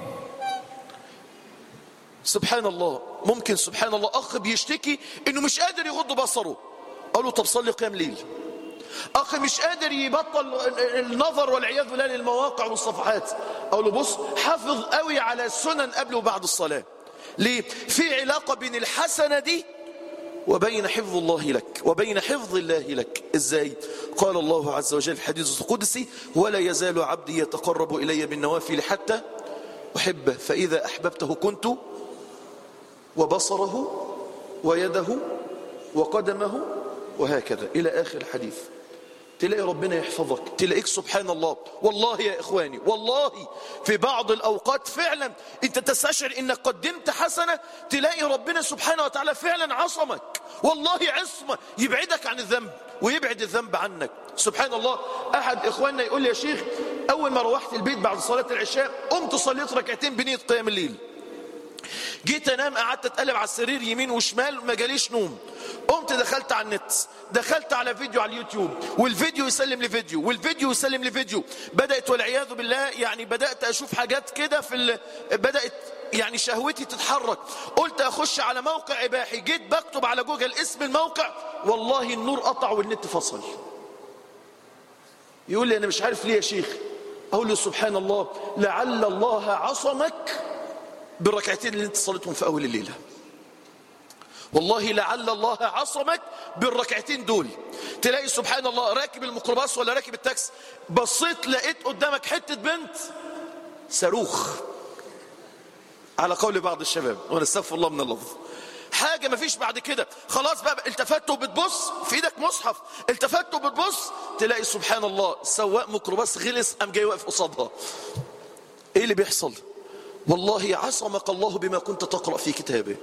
سبحان الله ممكن سبحان الله أخ بيشتكي إنه مش قادر يغض بصره قالوا طب صلي قيام ليل أخ مش قادر يبطل النظر والعياذ بالله للمواقع والصفحات أقول له بص حافظ قوي على السنن قبل وبعد الصلاة ليه؟ في علاقة بين الحسنة دي وبين حفظ الله لك وبين حفظ الله لك ازاي قال الله عز وجل في حديث القدسي ولا يزال عبدي يتقرب إلي بالنوافل حتى أحبه فإذا أحببته كنت وبصره ويده وقدمه وهكذا إلى آخر الحديث تلاقي ربنا يحفظك تلاقيك سبحان الله والله يا إخواني والله في بعض الأوقات فعلا أنت تستشعر أنك قدمت حسنة تلاقي ربنا سبحانه وتعالى فعلا عصمك والله عصمة يبعدك عن الذنب ويبعد الذنب عنك سبحان الله أحد إخواننا يقول لي يا شيخ أول ما روحت البيت بعد صلاة العشاء قمت صليت ركعتين بنية قيام الليل جيت انام قعدت اتقلب على السرير يمين وشمال ما جاليش نوم قمت دخلت على النت دخلت على فيديو على اليوتيوب والفيديو يسلم لفيديو والفيديو يسلم لفيديو بدات والعياذ بالله يعني بدات اشوف حاجات كده في ال... بدات يعني شهوتي تتحرك قلت اخش على موقع اباحي جيت بكتب على جوجل اسم الموقع والله النور قطع والنت فصل يقول لي انا مش عارف ليه يا شيخ اقول له سبحان الله لعل الله عصمك بالركعتين اللي انت صليتهم في اول الليله والله لعل الله عصمك بالركعتين دول تلاقي سبحان الله راكب الميكروباص ولا راكب التاكسي بصيت لقيت قدامك حته بنت صاروخ على قول بعض الشباب وانا استغفر الله من اللفظ حاجة مفيش بعد كده خلاص بقى التفت وبتبص في ايدك مصحف التفت وبتبص تلاقي سبحان الله سواق ميكروباص غلس قام جاي واقف قصادها ايه اللي بيحصل والله عصمك الله بما كنت تقرأ في كتابه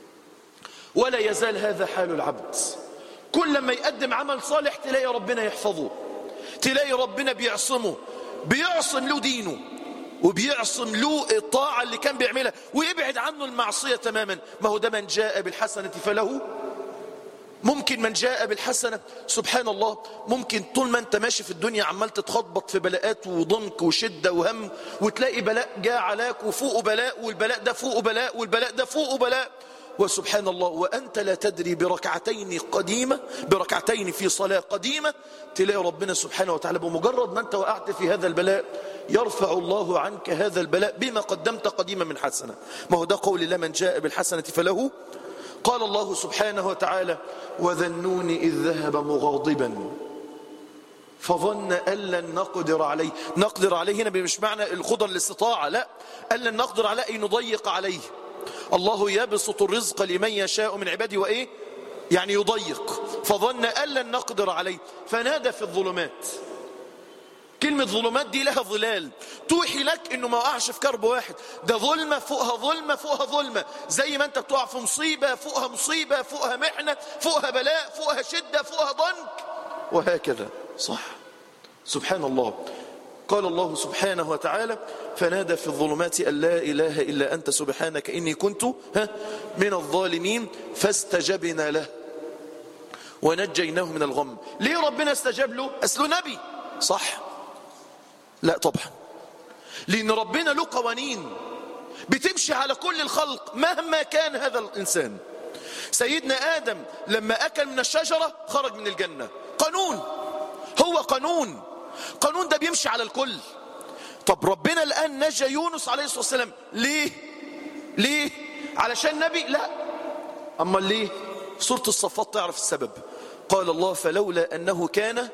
ولا يزال هذا حال العبد كل ما يقدم عمل صالح تلاقي ربنا يحفظه تلاقي ربنا بيعصمه بيعصم له دينه وبيعصم له الطاعة اللي كان بيعملها ويبعد عنه المعصية تماما ما هو ده من جاء بالحسنة فله ممكن من جاء بالحسنة سبحان الله ممكن طول ما انت ماشي في الدنيا عمال تتخبط في بلاءات وضنك وشدة وهم وتلاقي بلاء جاء عليك وفوقه بلاء والبلاء ده فوقه بلاء والبلاء ده فوقه بلاء وسبحان الله وأنت لا تدري بركعتين قديمة بركعتين في صلاة قديمة تلاقي ربنا سبحانه وتعالى بمجرد ما أنت وقعت في هذا البلاء يرفع الله عنك هذا البلاء بما قدمت قديما من حسنة ما هو ده قول الله من جاء بالحسنة فله قال الله سبحانه وتعالى وذنون إذ ذهب مغاضبا فظن أن لن نقدر عليه نقدر عليه هنا مش معنى القدر الاستطاعة لا أن لن نقدر عليه أن نضيق عليه الله يبسط الرزق لمن يشاء من عباده وإيه يعني يضيق فظن أن لن نقدر عليه فنادى في الظلمات كلمة ظلمات دي لها ظلال توحي لك انه ما وقعش في كرب واحد ده ظلمة فوقها ظلمة فوقها ظلمة زي ما انت بتقع في مصيبة فوقها مصيبة فوقها محنة فوقها بلاء فوقها شدة فوقها ضنك وهكذا صح سبحان الله قال الله سبحانه وتعالى فنادى في الظلمات أن لا إله إلا أنت سبحانك إني كنت ها من الظالمين فاستجبنا له ونجيناه من الغم ليه ربنا استجاب له أسله نبي صح لا طبعا لأن ربنا له قوانين بتمشي على كل الخلق مهما كان هذا الإنسان سيدنا آدم لما أكل من الشجرة خرج من الجنة قانون هو قانون قانون ده بيمشي على الكل طب ربنا الآن نجى يونس عليه الصلاة والسلام ليه ليه علشان نبي لا أما ليه سورة الصفات تعرف السبب قال الله فلولا أنه كان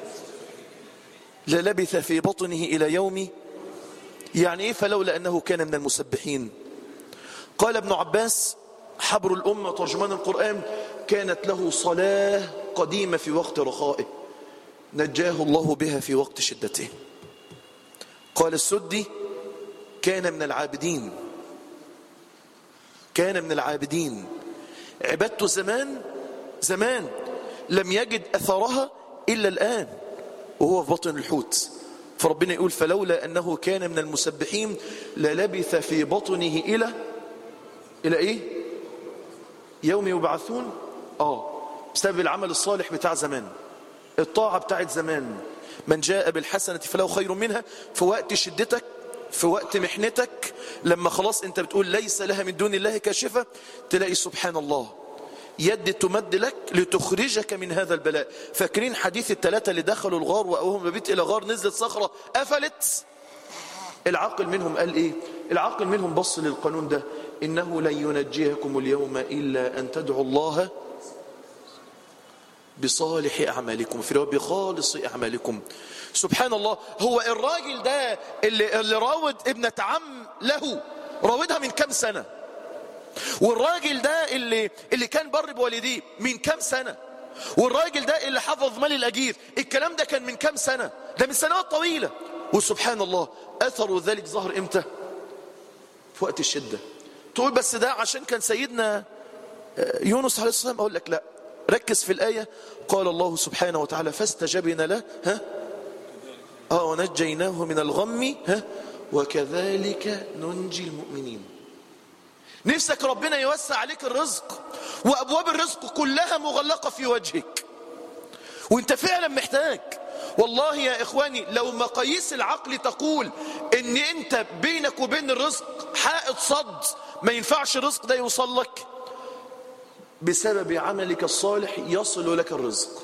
للبث في بطنه إلى يوم يعني إيه فلولا أنه كان من المسبحين قال ابن عباس حبر الأمة ترجمان القرآن كانت له صلاة قديمة في وقت رخائه نجاه الله بها في وقت شدته قال السدي كان من العابدين كان من العابدين عبادته زمان زمان لم يجد أثرها إلا الآن وهو في بطن الحوت فربنا يقول فلولا أنه كان من المسبحين للبث في بطنه إلى إلى إيه يوم يبعثون آه بسبب العمل الصالح بتاع زمان الطاعة بتاعت زمان من جاء بالحسنة فله خير منها في وقت شدتك في وقت محنتك لما خلاص انت بتقول ليس لها من دون الله كاشفة تلاقي سبحان الله يد تمد لك لتخرجك من هذا البلاء فاكرين حديث الثلاثة اللي دخلوا الغار وأوهم ببيت إلى غار نزلت صخرة قفلت العاقل منهم قال إيه العاقل منهم بص للقانون ده إنه لن ينجيكم اليوم إلا أن تدعوا الله بصالح أعمالكم في رواية بخالص أعمالكم سبحان الله هو الراجل ده اللي, اللي راود ابنة عم له راودها من كم سنة والراجل ده اللي, اللي كان بر بوالديه من كم سنة والراجل ده اللي حفظ مال الأجير الكلام ده كان من كم سنة ده من سنوات طويلة وسبحان الله أثر ذلك ظهر إمتى في وقت الشدة تقول بس ده عشان كان سيدنا يونس عليه السلام أقول لك لا ركز في الآية قال الله سبحانه وتعالى فاستجبنا له ها آه ونجيناه من الغم ها وكذلك ننجي المؤمنين نفسك ربنا يوسع عليك الرزق وأبواب الرزق كلها مغلقة في وجهك وانت فعلا محتاج والله يا إخواني لو مقاييس العقل تقول ان انت بينك وبين الرزق حائط صد ما ينفعش الرزق ده يوصل لك بسبب عملك الصالح يصل لك الرزق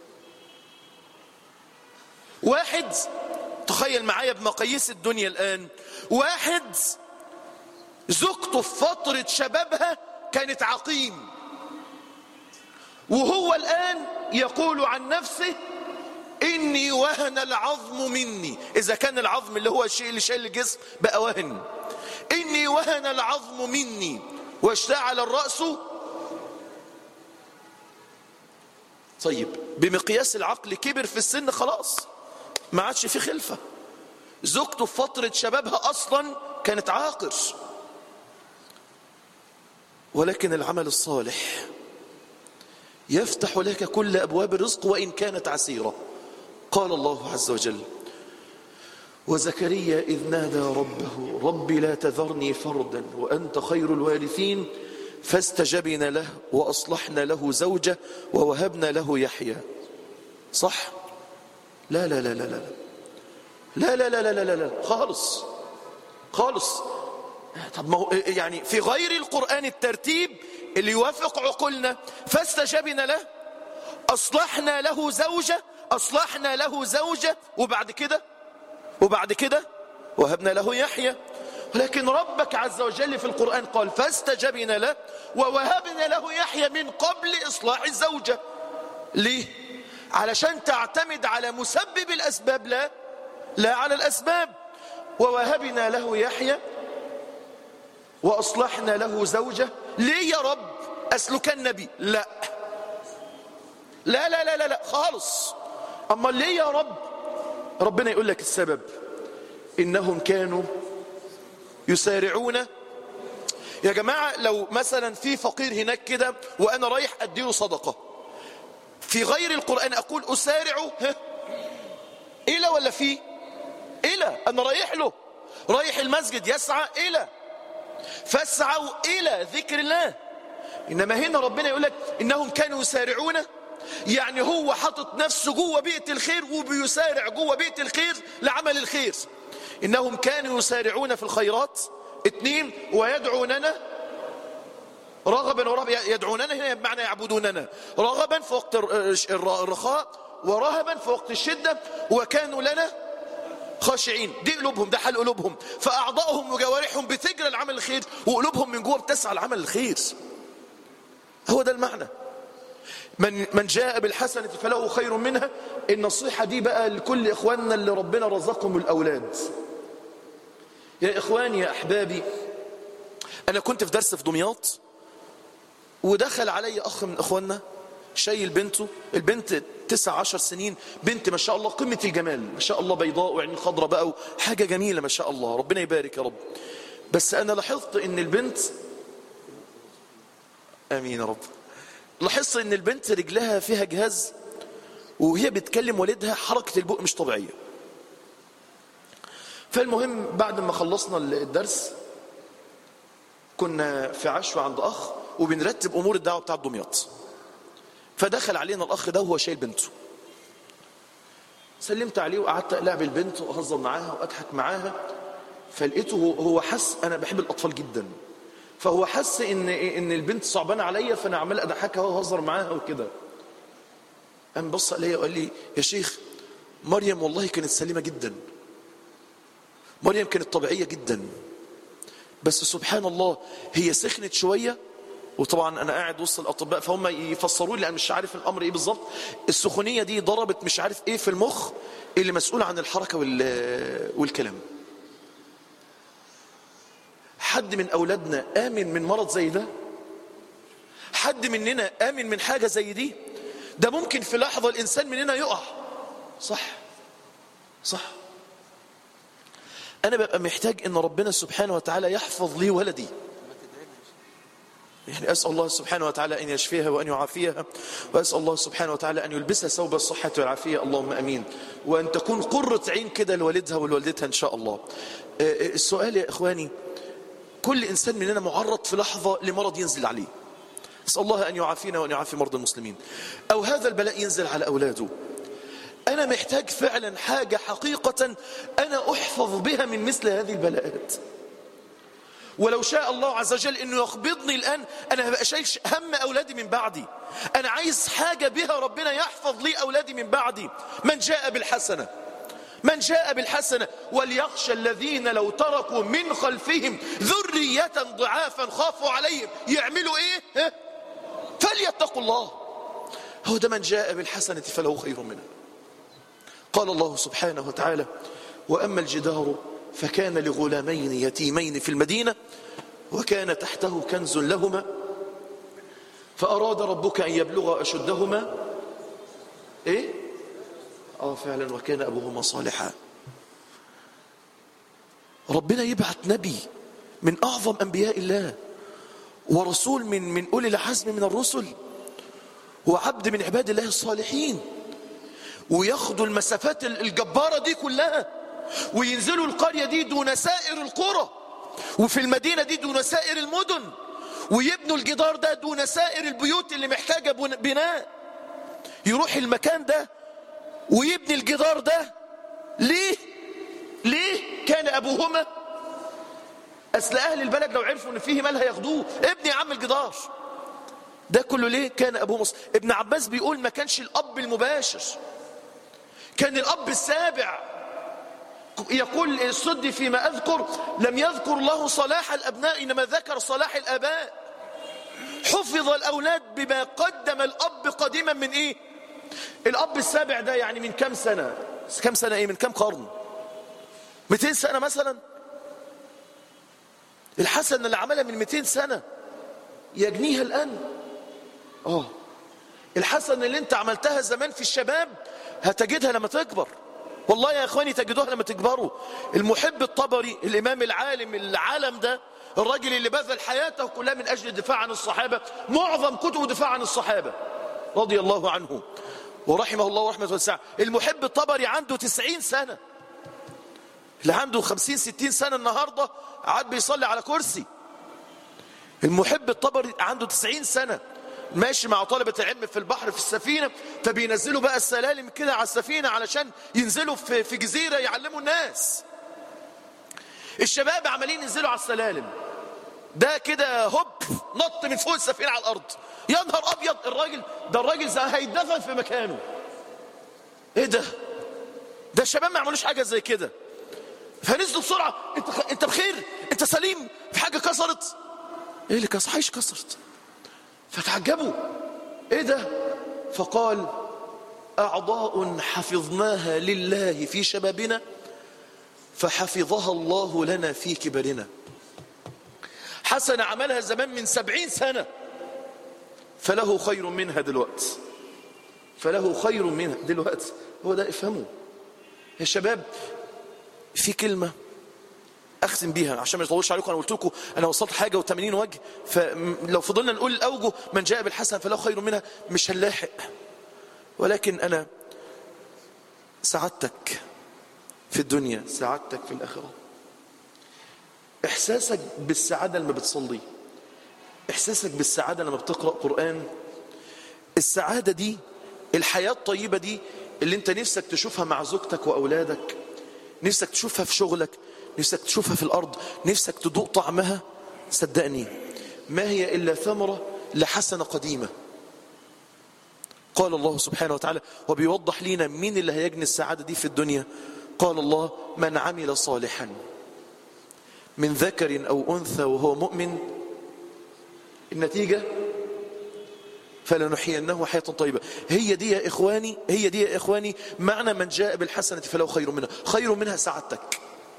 واحد تخيل معايا بمقاييس الدنيا الآن واحد زوجته في فترة شبابها كانت عقيم وهو الآن يقول عن نفسه إني وهن العظم مني إذا كان العظم اللي هو الشيء اللي شايل الجسم بقى وهن إني وهن العظم مني واشتعل الرأس طيب بمقياس العقل كبر في السن خلاص ما عادش في خلفة زوجته في فترة شبابها أصلا كانت عاقر ولكن العمل الصالح يفتح لك كل أبواب الرزق وإن كانت عسيرة قال الله عز وجل وزكريا إذ نادى ربه رب لا تذرني فردا وأنت خير الوارثين فاستجبنا له وأصلحنا له زوجة ووهبنا له يحيى صح لا لا لا لا لا لا لا لا لا لا لا لا خالص خالص طب ما هو يعني في غير القرآن الترتيب اللي يوافق عقولنا فاستجبنا له أصلحنا له زوجة أصلحنا له زوجة وبعد كده وبعد كده وهبنا له يحيى لكن ربك عز وجل في القرآن قال فاستجبنا له ووهبنا له يحيى من قبل إصلاح الزوجة ليه؟ علشان تعتمد على مسبب الأسباب لا لا على الأسباب ووهبنا له يحيى وأصلحنا له زوجة ليه يا رب أسلو كان نبي لا لا لا لا لا, لا خالص أما ليه يا رب ربنا يقول لك السبب إنهم كانوا يسارعون يا جماعة لو مثلا في فقير هناك كده وأنا رايح أديله صدقة في غير القرآن أقول أسارع ها إلى ولا في إلى أنا رايح له رايح المسجد يسعى إلى فاسعوا إلى ذكر الله إنما هنا ربنا يقول لك إنهم كانوا يسارعون يعني هو حاطط نفسه جوه بيئة الخير وبيسارع جوه بيئة الخير لعمل الخير إنهم كانوا يسارعون في الخيرات اثنين ويدعوننا رغبا ورهبا يدعوننا هنا بمعنى يعبدوننا رغبا في وقت الرخاء ورهبا في وقت الشدة وكانوا لنا خاشعين دي قلوبهم ده حال قلوبهم فأعضائهم وجوارحهم بتجرى العمل الخير وقلوبهم من جوه بتسعى العمل الخير هو ده المعنى من من جاء بالحسنة فله خير منها النصيحة دي بقى لكل إخواننا اللي ربنا رزقهم الأولاد يا إخواني يا أحبابي أنا كنت في درس في دمياط ودخل علي أخ من إخواننا شايل بنته البنت تسع عشر سنين بنت ما شاء الله قمة الجمال ما شاء الله بيضاء وعينين خضراء بقى حاجة جميلة ما شاء الله ربنا يبارك يا رب بس أنا لاحظت إن البنت آمين يا رب لاحظت إن البنت رجلها فيها جهاز وهي بتكلم والدها حركة البق مش طبيعية فالمهم بعد ما خلصنا الدرس كنا في عشوة عند أخ وبنرتب أمور الدعوة بتاع دمياط فدخل علينا الأخ ده وهو شايل بنته سلمت عليه وقعدت ألعب البنت وأهزر معاها وأضحك معاها فلقيته هو حس أنا بحب الأطفال جدا فهو حس إن إن البنت صعبانة عليا فأنا عمال أضحكها وأهزر معاها وكده قام بص عليا وقال لي يا شيخ مريم والله كانت سليمة جدا مريم كانت طبيعية جدا بس سبحان الله هي سخنت شوية وطبعا انا قاعد وسط الاطباء فهم يفسروا لي انا مش عارف الامر ايه بالظبط السخونيه دي ضربت مش عارف ايه في المخ اللي مسؤول عن الحركه والكلام حد من اولادنا امن من مرض زي ده حد مننا امن من حاجه زي دي ده ممكن في لحظه الانسان مننا يقع صح صح انا ببقى محتاج ان ربنا سبحانه وتعالى يحفظ لي ولدي يعني أسأل الله سبحانه وتعالى أن يشفيها وأن يعافيها وأسأل الله سبحانه وتعالى أن يلبسها ثوب الصحة والعافية اللهم أمين وأن تكون قرة عين كده لوالدها ولوالدتها إن شاء الله السؤال يا إخواني كل إنسان مننا معرض في لحظة لمرض ينزل عليه أسأل الله أن يعافينا وأن يعافي مرضى المسلمين أو هذا البلاء ينزل على أولاده أنا محتاج فعلا حاجة حقيقة أنا أحفظ بها من مثل هذه البلاءات ولو شاء الله عز وجل انه يقبضني الان انا هبقى شايل هم اولادي من بعدي انا عايز حاجه بها ربنا يحفظ لي اولادي من بعدي من جاء بالحسنه من جاء بالحسنه وليخشى الذين لو تركوا من خلفهم ذريه ضعافا خافوا عليهم يعملوا ايه ها؟ فليتقوا الله هو ده من جاء بالحسنه فله خير منها قال الله سبحانه وتعالى واما الجدار فكان لغلامين يتيمين في المدينة وكان تحته كنز لهما فأراد ربك أن يبلغ أشدهما ايه اه فعلا وكان ابوهما صالحا ربنا يبعث نبي من اعظم انبياء الله ورسول من من اولي العزم من الرسل وعبد من عباد الله الصالحين وياخدوا المسافات الجباره دي كلها وينزلوا القريه دي دون سائر القرى وفي المدينه دي دون سائر المدن ويبنوا الجدار ده دون سائر البيوت اللي محتاجه بن- بناء يروح المكان ده ويبني الجدار ده ليه ليه كان ابوهما اصل اهل البلد لو عرفوا ان فيه مال هياخدوه ابني يا عم الجدار ده كله ليه كان ابوه مصر ابن عباس بيقول ما كانش الاب المباشر كان الاب السابع يقول السدي فيما اذكر لم يذكر الله صلاح الابناء انما ذكر صلاح الاباء حفظ الاولاد بما قدم الاب قديما من ايه الاب السابع ده يعني من كم سنه كم سنه ايه من كم قرن 200 سنه مثلا الحسن اللي عملها من 200 سنه يجنيها الان اه الحسن اللي انت عملتها زمان في الشباب هتجدها لما تكبر والله يا اخواني تجدوها لما تكبروا المحب الطبري الامام العالم العالم ده الراجل اللي بذل حياته كلها من اجل الدفاع عن الصحابه معظم كتبه دفاع عن الصحابه رضي الله عنه ورحمه الله ورحمه واسعه المحب الطبري عنده تسعين سنه اللي عنده خمسين ستين سنه النهارده قعد بيصلي على كرسي المحب الطبري عنده تسعين سنة ماشي مع طلبة العلم في البحر في السفينة فبينزلوا بقى السلالم كده على السفينة علشان ينزلوا في, في جزيرة يعلموا الناس الشباب عمالين ينزلوا على السلالم ده كده هوب نط من فوق السفينة على الأرض يا نهار أبيض الراجل ده الراجل زي هيتدفن في مكانه ايه ده ده الشباب ما يعملوش حاجة زي كده فنزلوا بسرعة انت, انت بخير انت سليم في حاجة كسرت ايه اللي كسر حيش كسرت فتعجبوا ايه ده فقال اعضاء حفظناها لله في شبابنا فحفظها الله لنا في كبرنا حسن عملها زمان من سبعين سنة فله خير منها دلوقتي فله خير منها دلوقتي هو ده افهموا يا شباب في كلمه اختم بيها عشان ما يطولش عليكم انا قلت لكم انا وصلت حاجه و80 وجه فلو فضلنا نقول الاوجه من جاء بالحسن فله خير منها مش هنلاحق ولكن انا سعادتك في الدنيا سعادتك في الاخره احساسك بالسعاده لما بتصلي احساسك بالسعاده لما بتقرا قران السعاده دي الحياه الطيبه دي اللي انت نفسك تشوفها مع زوجتك واولادك نفسك تشوفها في شغلك نفسك تشوفها في الأرض نفسك تدوق طعمها صدقني ما هي إلا ثمرة لحسنة قديمة قال الله سبحانه وتعالى وبيوضح لنا مين اللي هيجني السعادة دي في الدنيا قال الله من عمل صالحا من ذكر أو أنثى وهو مؤمن النتيجة فلنحيينه حياة طيبة هي دي يا إخواني هي دي يا إخواني معنى من جاء بالحسنة فله خير منها خير منها سعادتك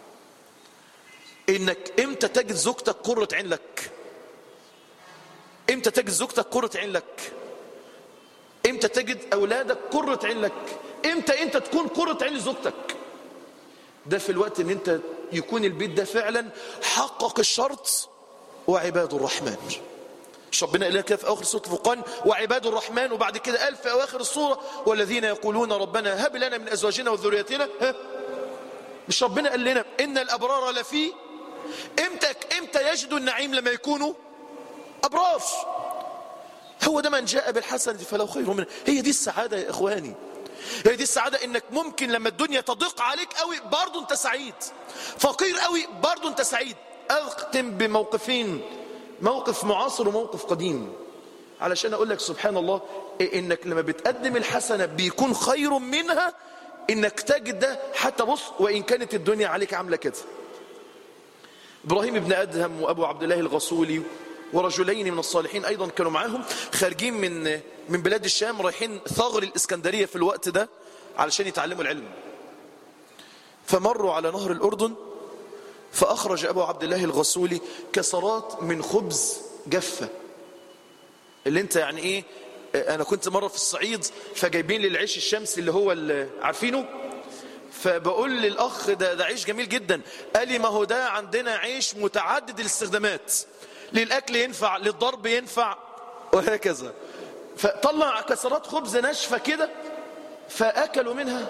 انك امتى تجد زوجتك قرة عين لك امتى تجد زوجتك قرة عين لك امتى تجد اولادك قرة عين لك امتى انت تكون قرة عين لزوجتك ده في الوقت ان انت يكون البيت ده فعلا حقق الشرط وعباد الرحمن مش ربنا قال لك كده في اواخر سوره الفرقان وعباد الرحمن وبعد كده قال في اواخر السوره والذين يقولون ربنا هب لنا من ازواجنا وذريتنا ها مش ربنا قال لنا ان الابرار لفي امتى امتى يجدوا النعيم لما يكونوا ابرار هو ده من جاء بالحسنه فله خير منها هي دي السعاده يا اخواني هي دي السعاده انك ممكن لما الدنيا تضيق عليك قوي برضه انت سعيد فقير قوي برضه انت سعيد اختم بموقفين موقف معاصر وموقف قديم علشان اقول لك سبحان الله انك لما بتقدم الحسنه بيكون خير منها انك تجد ده حتى بص وان كانت الدنيا عليك عامله كده ابراهيم بن ادهم وابو عبد الله الغسولي ورجلين من الصالحين ايضا كانوا معاهم خارجين من من بلاد الشام رايحين ثغر الاسكندريه في الوقت ده علشان يتعلموا العلم فمروا على نهر الاردن فاخرج ابو عبد الله الغسولي كسرات من خبز جافه اللي انت يعني ايه انا كنت مره في الصعيد فجايبين لي العيش الشمسي اللي هو اللي عارفينه فبقول للاخ ده ده عيش جميل جدا قال لي ما هو ده عندنا عيش متعدد الاستخدامات للاكل ينفع للضرب ينفع وهكذا فطلع كسرات خبز ناشفه كده فاكلوا منها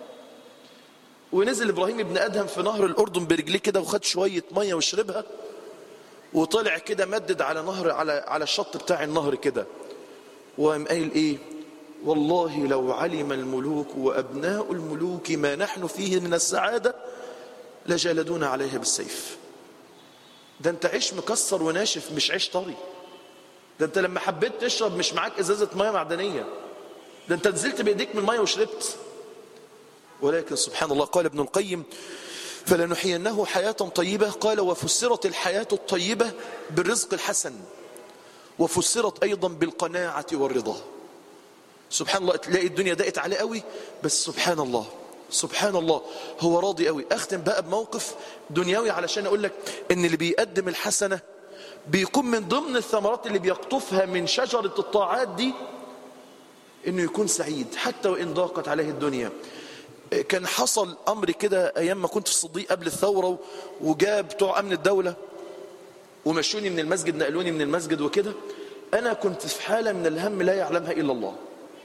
ونزل ابراهيم ابن ادهم في نهر الاردن برجليه كده وخد شويه ميه وشربها وطلع كده مدد على نهر على على الشط بتاع النهر كده وقام قايل ايه والله لو علم الملوك وابناء الملوك ما نحن فيه من السعاده لجلدونا عليها بالسيف ده انت عيش مكسر وناشف مش عيش طري ده انت لما حبيت تشرب مش معاك ازازه ميه معدنيه ده انت نزلت بايديك من الميه وشربت ولكن سبحان الله قال ابن القيم فلنحيينه حياة طيبة قال وفسرت الحياة الطيبة بالرزق الحسن وفسرت أيضا بالقناعة والرضا سبحان الله تلاقي الدنيا ضاقت عليه قوي بس سبحان الله سبحان الله هو راضي قوي اختم بقى بموقف دنيوي علشان اقول لك ان اللي بيقدم الحسنه بيكون من ضمن الثمرات اللي بيقطفها من شجره الطاعات دي انه يكون سعيد حتى وان ضاقت عليه الدنيا كان حصل امر كده ايام ما كنت في الصديق قبل الثوره وجاء بتوع امن الدوله ومشوني من المسجد نقلوني من المسجد وكده انا كنت في حاله من الهم لا يعلمها الا الله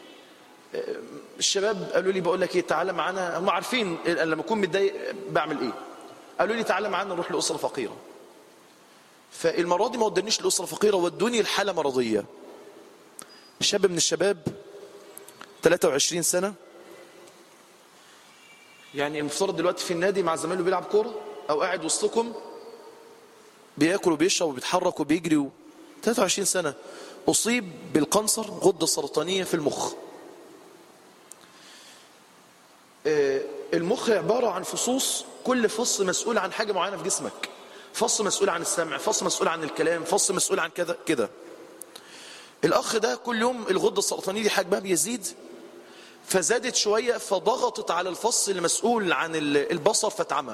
الشباب قالوا لي بقول لك ايه تعالى معانا هم عارفين لما اكون متضايق بعمل ايه قالوا لي تعالى معانا نروح لاسره فقيره فالمره دي ما ودنيش لاسره فقيره ودوني الحاله مرضيه شاب من الشباب 23 سنه يعني المفترض دلوقتي في النادي مع زمايله بيلعب كوره او قاعد وسطكم بياكل وبيشرب وبيتحرك وبيجري و... 23 سنه اصيب بالقنصر غده سرطانيه في المخ آه، المخ عباره عن فصوص كل فص مسؤول عن حاجه معينه في جسمك فص مسؤول عن السمع فص مسؤول عن الكلام فص مسؤول عن كذا كده الاخ ده كل يوم الغده السرطانيه دي حجمها بيزيد فزادت شويه فضغطت على الفص المسؤول عن ال- البصر فاتعمى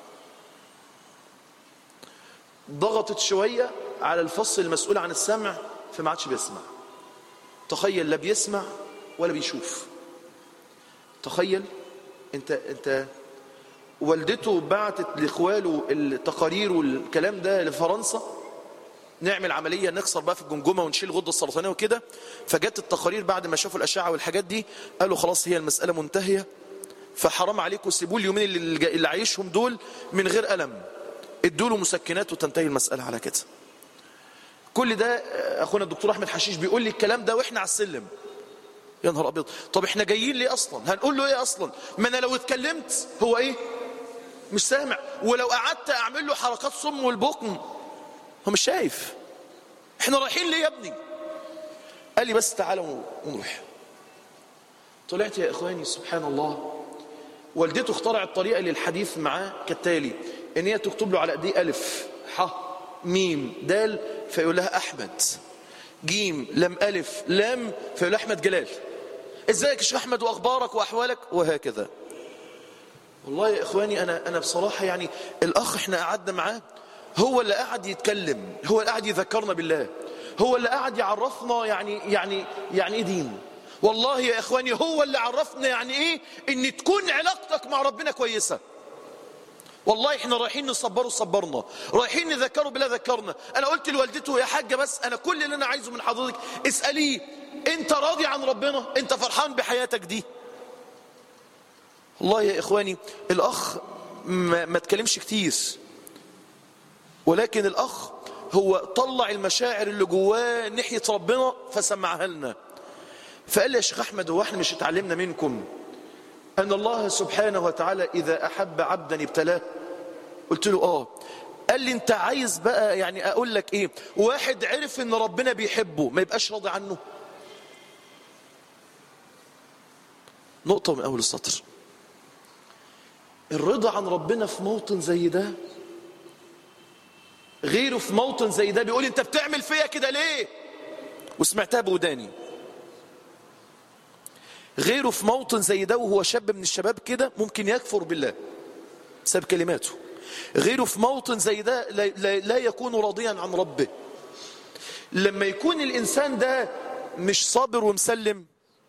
ضغطت شويه على الفص المسؤول عن السمع فما عادش بيسمع تخيل لا بيسمع ولا بيشوف تخيل انت انت والدته بعتت لاخواله التقارير والكلام ده لفرنسا نعمل عمليه نكسر بقى في الجمجمه ونشيل الغده السرطانيه وكده فجت التقارير بعد ما شافوا الاشعه والحاجات دي قالوا خلاص هي المساله منتهيه فحرام عليكم سيبوا اليومين اللي, اللي عايشهم دول من غير الم ادوا له مسكنات وتنتهي المساله على كده كل ده آه، اخونا الدكتور احمد حشيش بيقول لي الكلام ده واحنا على السلم يا نهار ابيض طب احنا جايين ليه اصلا هنقول له ايه اصلا ما انا لو اتكلمت هو ايه مش سامع ولو قعدت اعمل له حركات صم والبكم هو مش شايف احنا رايحين ليه يا ابني قال لي بس تعالى ونروح طلعت يا اخواني سبحان الله والدته اخترعت طريقه للحديث معاه كالتالي ان هي تكتب له على ايديه الف ح ميم دال فيقول لها احمد جيم لم الف لام فيقول لها احمد جلال ازيك يا شيخ احمد واخبارك واحوالك وهكذا والله يا اخواني انا انا بصراحه يعني الاخ احنا قعدنا معاه هو اللي قاعد يتكلم هو اللي قاعد يذكرنا بالله هو اللي قاعد يعرفنا يعني يعني يعني ايه دين والله يا اخواني هو اللي عرفنا يعني ايه ان تكون علاقتك مع ربنا كويسه والله احنا رايحين نصبره صبرنا رايحين نذكره بالله ذكرنا انا قلت لوالدته يا حاجه بس انا كل اللي انا عايزه من حضرتك اساليه انت راضي عن ربنا انت فرحان بحياتك دي والله يا اخواني الاخ ما, ما تكلمش كتير ولكن الاخ هو طلع المشاعر اللي جواه ناحيه ربنا فسمعها لنا فقال لي يا شيخ احمد هو احنا مش اتعلمنا منكم ان الله سبحانه وتعالى اذا احب عبدا ابتلاه قلت له اه قال لي انت عايز بقى يعني اقول لك ايه واحد عرف ان ربنا بيحبه ما يبقاش راضي عنه نقطه من اول السطر الرضا عن ربنا في موطن زي ده غيره في موطن زي ده بيقول انت بتعمل فيا كده ليه وسمعتها بوداني غيره في موطن زي ده وهو شاب من الشباب كده ممكن يكفر بالله بسبب كلماته غيره في موطن زي ده لا, لا, لا يكون راضيا عن ربه لما يكون الإنسان ده مش صابر ومسلم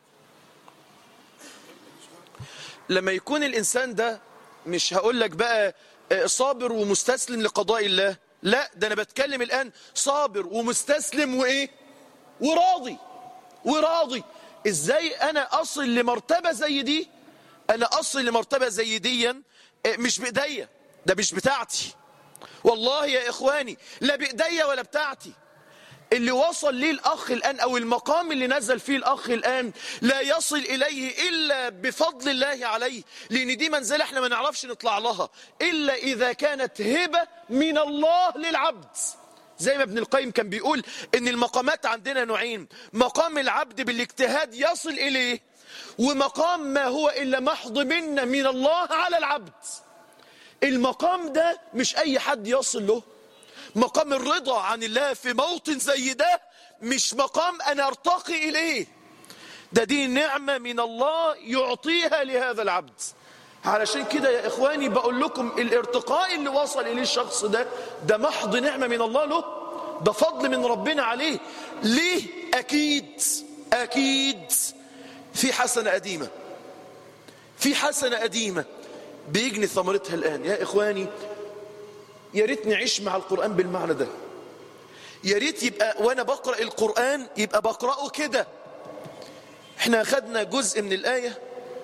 لما يكون الإنسان ده مش هقول لك بقى آه، صابر ومستسلم لقضاء الله لا ده أنا بتكلم الآن صابر ومستسلم وإيه وراضي وراضي إزاي أنا أصل لمرتبة زي دي أنا أصل لمرتبة زي دي آه، مش بإيديا ده مش بتاعتي والله يا إخواني لا بإيديا ولا بتاعتي اللي وصل ليه الأخ الآن أو المقام اللي نزل فيه الأخ الآن لا يصل إليه إلا بفضل الله عليه لأن دي منزلة احنا ما نعرفش نطلع لها إلا إذا كانت هبة من الله للعبد زي ما ابن القيم كان بيقول إن المقامات عندنا نوعين مقام العبد بالاجتهاد يصل إليه ومقام ما هو إلا محض منا من الله على العبد المقام ده مش أي حد يصل له مقام الرضا عن الله في موطن زي ده مش مقام أنا أرتقي إليه ده دي نعمة من الله يعطيها لهذا العبد علشان كده يا إخواني بقول لكم الارتقاء اللي وصل إليه الشخص ده ده محض نعمة من الله له ده فضل من ربنا عليه ليه أكيد أكيد في حسنة قديمة في حسنة قديمة بيجني ثمرتها الآن يا إخواني يا ريت نعيش مع القرآن بالمعنى ده يا ريت يبقى وانا بقرأ القرآن يبقى بقرأه كده احنا اخدنا جزء من الآية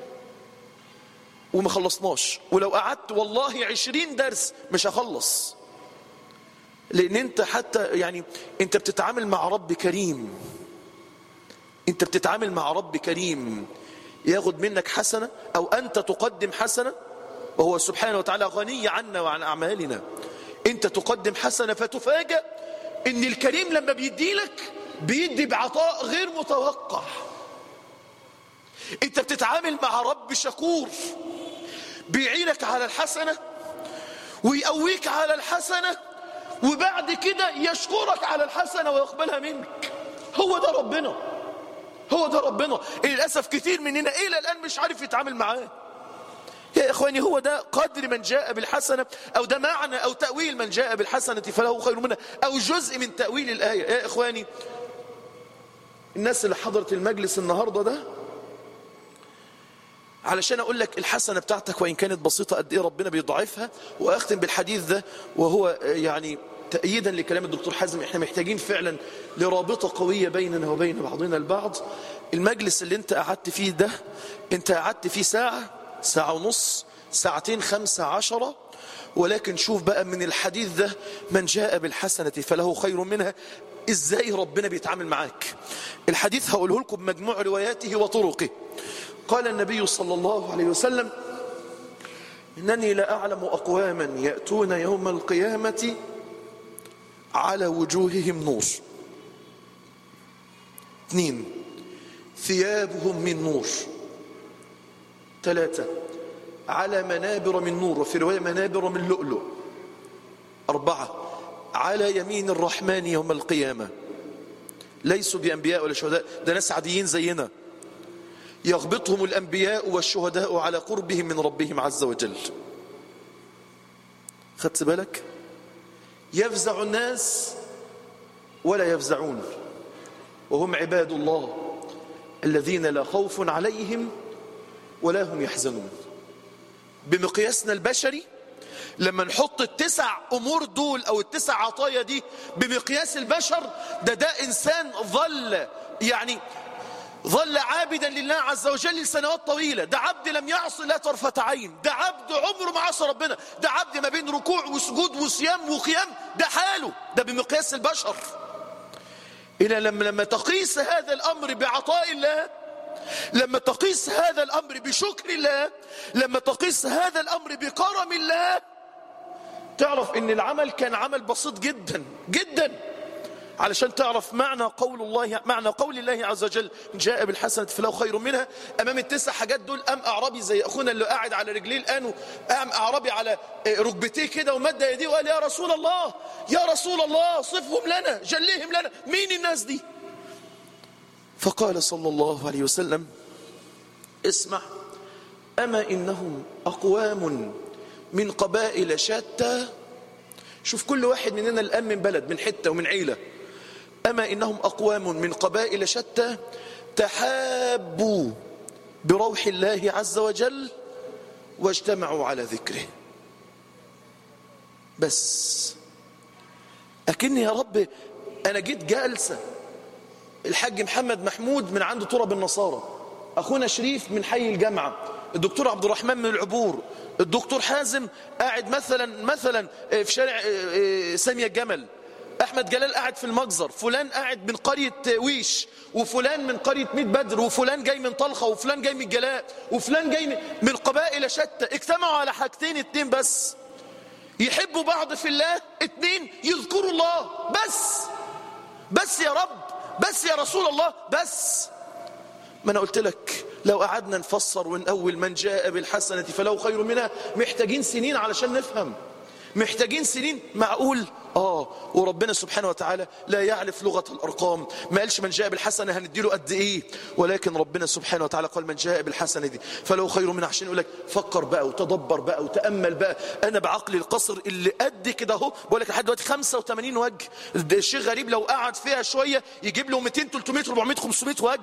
وما خلصناش ولو قعدت والله عشرين درس مش هخلص لان انت حتى يعني انت بتتعامل مع رب كريم انت بتتعامل مع رب كريم ياخد منك حسنة او انت تقدم حسنة وهو سبحانه وتعالى غني عنا وعن أعمالنا أنت تقدم حسنة فتفاجأ أن الكريم لما بيدي لك بيدي بعطاء غير متوقع أنت بتتعامل مع رب شكور بيعينك على الحسنة ويقويك على الحسنة وبعد كده يشكرك على الحسنة ويقبلها منك هو ده ربنا هو ده ربنا للأسف كتير مننا إلى الآن مش عارف يتعامل معاه يا إخواني هو ده قدر من جاء بالحسنة أو ده معنى أو تأويل من جاء بالحسنة فله خير منها أو جزء من تأويل الآية يا إخواني الناس اللي حضرت المجلس النهاردة ده علشان أقول لك الحسنة بتاعتك وإن كانت بسيطة قد إيه ربنا بيضعفها وأختم بالحديث ده وهو يعني تأييدا لكلام الدكتور حازم احنا محتاجين فعلا لرابطة قوية بيننا وبين بعضنا البعض المجلس اللي انت قعدت فيه ده انت قعدت فيه ساعة ساعة ونص ساعتين خمسة عشرة ولكن شوف بقى من الحديث ده من جاء بالحسنة فله خير منها ازاي ربنا بيتعامل معاك الحديث هقوله لكم بمجموع رواياته وطرقه قال النبي صلى الله عليه وسلم إنني لأعلم أقواما يأتون يوم القيامة على وجوههم نور اثنين ثيابهم من نور ثلاثة على منابر من نور وفي رواية منابر من لؤلؤ أربعة على يمين الرحمن يوم القيامة ليسوا بأنبياء ولا شهداء ده ناس عاديين زينا يغبطهم الأنبياء والشهداء على قربهم من ربهم عز وجل خدت بالك يفزع الناس ولا يفزعون وهم عباد الله الذين لا خوف عليهم ولا هم يحزنون بمقياسنا البشري لما نحط التسع أمور دول أو التسع عطايا دي بمقياس البشر ده ده إنسان ظل يعني ظل عابدا لله عز وجل لسنوات طويلة ده عبد لم يعص لا طرفة عين ده عبد عمره ما عصى ربنا ده عبد ما بين ركوع وسجود وصيام وقيام ده حاله ده بمقياس البشر إلى لما لما تقيس هذا الأمر بعطاء الله لما تقيس هذا الأمر بشكر الله لما تقيس هذا الأمر بكرم الله تعرف ان العمل كان عمل بسيط جدا جدا علشان تعرف معنى قول الله معنى قول الله عز وجل جاء بالحسنة فله خير منها أمام التسع حاجات دول قام أعرابي زي أخونا اللي قاعد على رجليه الآن قام أعرابي على ركبتيه كده ومد يديه وقال يا رسول الله يا رسول الله صفهم لنا جليهم لنا مين الناس دي فقال صلى الله عليه وسلم اسمع أما إنهم أقوام من قبائل شتى شوف كل واحد مننا الآن من بلد من حتة ومن عيلة أما إنهم أقوام من قبائل شتى تحابوا بروح الله عز وجل واجتمعوا على ذكره بس أكني يا رب أنا جيت جالسة الحاج محمد محمود من عنده تراب النصارى أخونا شريف من حي الجامعة الدكتور عبد الرحمن من العبور الدكتور حازم قاعد مثلا مثلا في شارع سامية الجمل احمد جلال قاعد في المجزر فلان قاعد من قريه ويش وفلان من قريه ميت بدر وفلان جاي من طلخه وفلان جاي من الجلاء وفلان جاي من- من قبائل شتى اجتمعوا على حاجتين اتنين بس يحبوا بعض في الله اتنين يذكروا الله بس بس يا رب بس يا رسول الله بس ما انا قلت لك لو قعدنا نفسر ونأول من جاء بالحسنة فله خير منها محتاجين سنين علشان نفهم محتاجين سنين معقول اه وربنا سبحانه وتعالى لا يعرف لغة الأرقام ما قالش من جاء بالحسنة هنديله قد إيه ولكن ربنا سبحانه وتعالى قال من جاء بالحسنة دي فلو خير منها عشان يقول لك فكر بقى وتدبر بقى وتأمل بقى أنا بعقلي القصر اللي قد كده أهو بقول لك لحد دلوقتي 85 وجه ده شيء غريب لو قعد فيها شوية يجيب له 200 300 400 500 وجه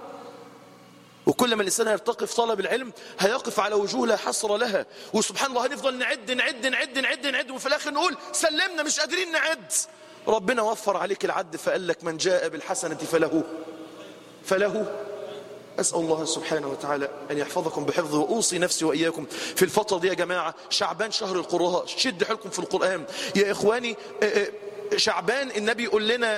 وكل ما الإنسان يرتقي في طلب العلم هيقف على وجوه لا حصر لها وسبحان الله هنفضل نعد نعد نعد نعد نعد وفي الآخر نقول سلمنا مش قادرين نعد ربنا وفر عليك العد فقال لك من جاء بالحسنة فله فله أسأل الله سبحانه وتعالى أن يحفظكم بحفظه وأوصي نفسي وإياكم في الفترة دي يا جماعة شعبان شهر القراء شد حيلكم في القرآن يا إخواني آه، آه، شعبان النبي يقول لنا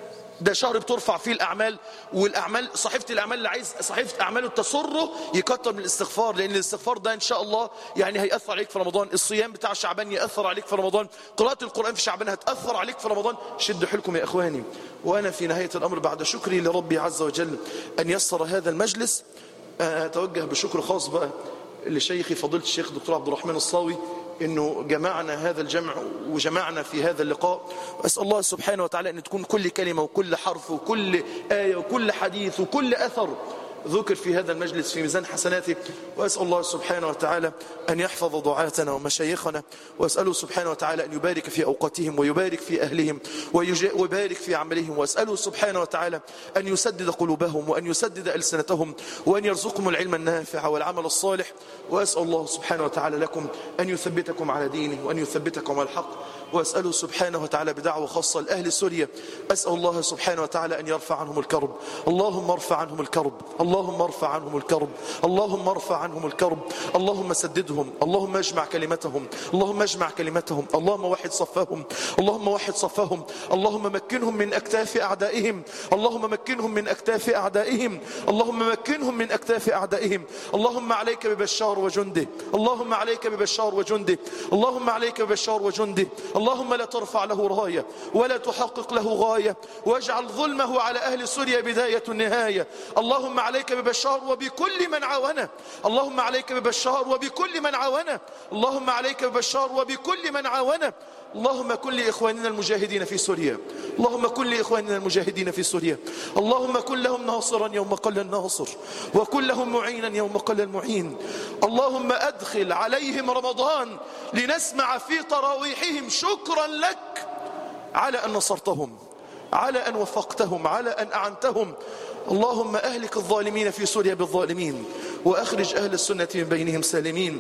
ده شهر بترفع فيه الأعمال والأعمال صحيفة الأعمال اللي عايز صحيفة أعماله تسره يكتر من الاستغفار لأن الاستغفار ده إن شاء الله يعني هيأثر عليك في رمضان الصيام بتاع شعبان يأثر عليك في رمضان قراءة القرآن في شعبان هتأثر عليك في رمضان شدوا حيلكم يا إخواني وأنا في نهاية الأمر بعد شكري لربي عز وجل أن يسر هذا المجلس أتوجه بشكر خاص بقى لشيخي فضيلة الشيخ دكتور عبد الرحمن الصاوي انه جمعنا هذا الجمع وجمعنا في هذا اللقاء اسال الله سبحانه وتعالى ان تكون كل كلمه وكل حرف وكل ايه وكل حديث وكل اثر ذكر في هذا المجلس في ميزان حسناته واسال الله سبحانه وتعالى ان يحفظ دعاتنا ومشايخنا واساله سبحانه وتعالى ان يبارك في اوقاتهم ويبارك في اهلهم ويجا- ويبارك في عملهم واساله سبحانه وتعالى ان يسدد قلوبهم وان يسدد السنتهم وان يرزقهم العلم النافع والعمل الصالح واسال الله سبحانه وتعالى لكم ان يثبتكم على دينه وان يثبتكم على الحق واساله سبحانه وتعالى بدعوه خاصه لاهل سوريا اسال الله سبحانه وتعالى ان يرفع عنهم الكرب اللهم ارفع عنهم الكرب اللهم ارفع عنهم الكرب اللهم ارفع عنهم الكرب اللهم سددهم اللهم اجمع كلمتهم اللهم اجمع كلمتهم اللهم وحد صفهم اللهم وحد صفهم اللهم مكنهم من اكتاف اعدائهم اللهم مكنهم من اكتاف اعدائهم اللهم مكنهم من اكتاف اعدائهم اللهم عليك ببشار وجنده اللهم عليك ببشار وجنده اللهم عليك ببشار وجنده اللهم لا ترفع له رايه ولا تحقق له غايه واجعل ظلمه على اهل سوريا بدايه النهايه اللهم عليك ببشار وبكل من عاونه اللهم عليك ببشار وبكل من عاونه اللهم عليك ببشار وبكل من عاونه اللهم كن لإخواننا المجاهدين في سوريا اللهم كن لإخواننا المجاهدين في سوريا اللهم كن لهم ناصرا يوم قل الناصر وكن لهم معينا يوم قل المعين اللهم أدخل عليهم رمضان لنسمع في تراويحهم شكرا لك على أن نصرتهم على أن وفقتهم على أن أعنتهم اللهم أهلك الظالمين في سوريا بالظالمين وأخرج أهل السنة من بينهم سالمين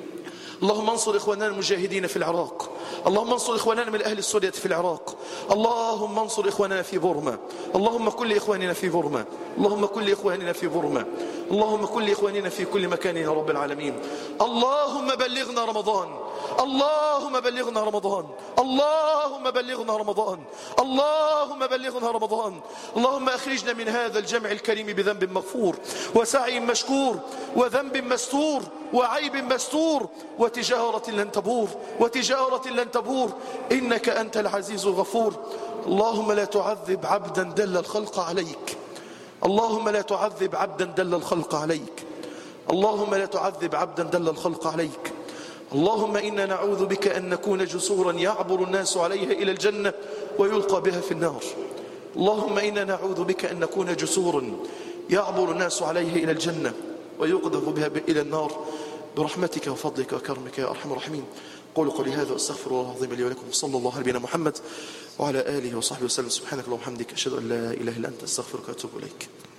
اللهم انصر إخواننا المجاهدين في العراق اللهم انصر إخواننا من أهل السورية في العراق اللهم انصر إخواننا في بورما اللهم كل إخواننا في بورما اللهم كل إخواننا في بورما اللهم كل إخواننا في كل مكان يا رب العالمين اللهم بلغنا رمضان اللهم بلغنا رمضان اللهم بلغنا رمضان اللهم بلغنا رمضان اللهم أخرجنا من هذا الجمع الكريم بذنب مغفور وسعي مشكور وذنب مستور وعيب مستور وتجارة لن تبور وتجارة لن تبور إنك أنت العزيز الغفور اللهم لا تعذب عبدا دل الخلق عليك اللهم لا تعذب عبدا دل الخلق عليك اللهم لا تعذب عبدا دل الخلق عليك اللهم إنا نعوذ بك أن نكون جسورا يعبر الناس عليها إلى الجنة ويلقى بها في النار اللهم إنا نعوذ بك أن نكون جسورا يعبر الناس عليها إلى الجنة ويقذف بها إلى النار برحمتك وفضلك وكرمك يا أرحم الراحمين قولوا قولي هذا واستغفر الله العظيم لي ولكم وصلى الله على نبينا محمد وعلى اله وصحبه وسلم سبحانك اللهم وبحمدك اشهد ان لا اله الا انت استغفرك واتوب اليك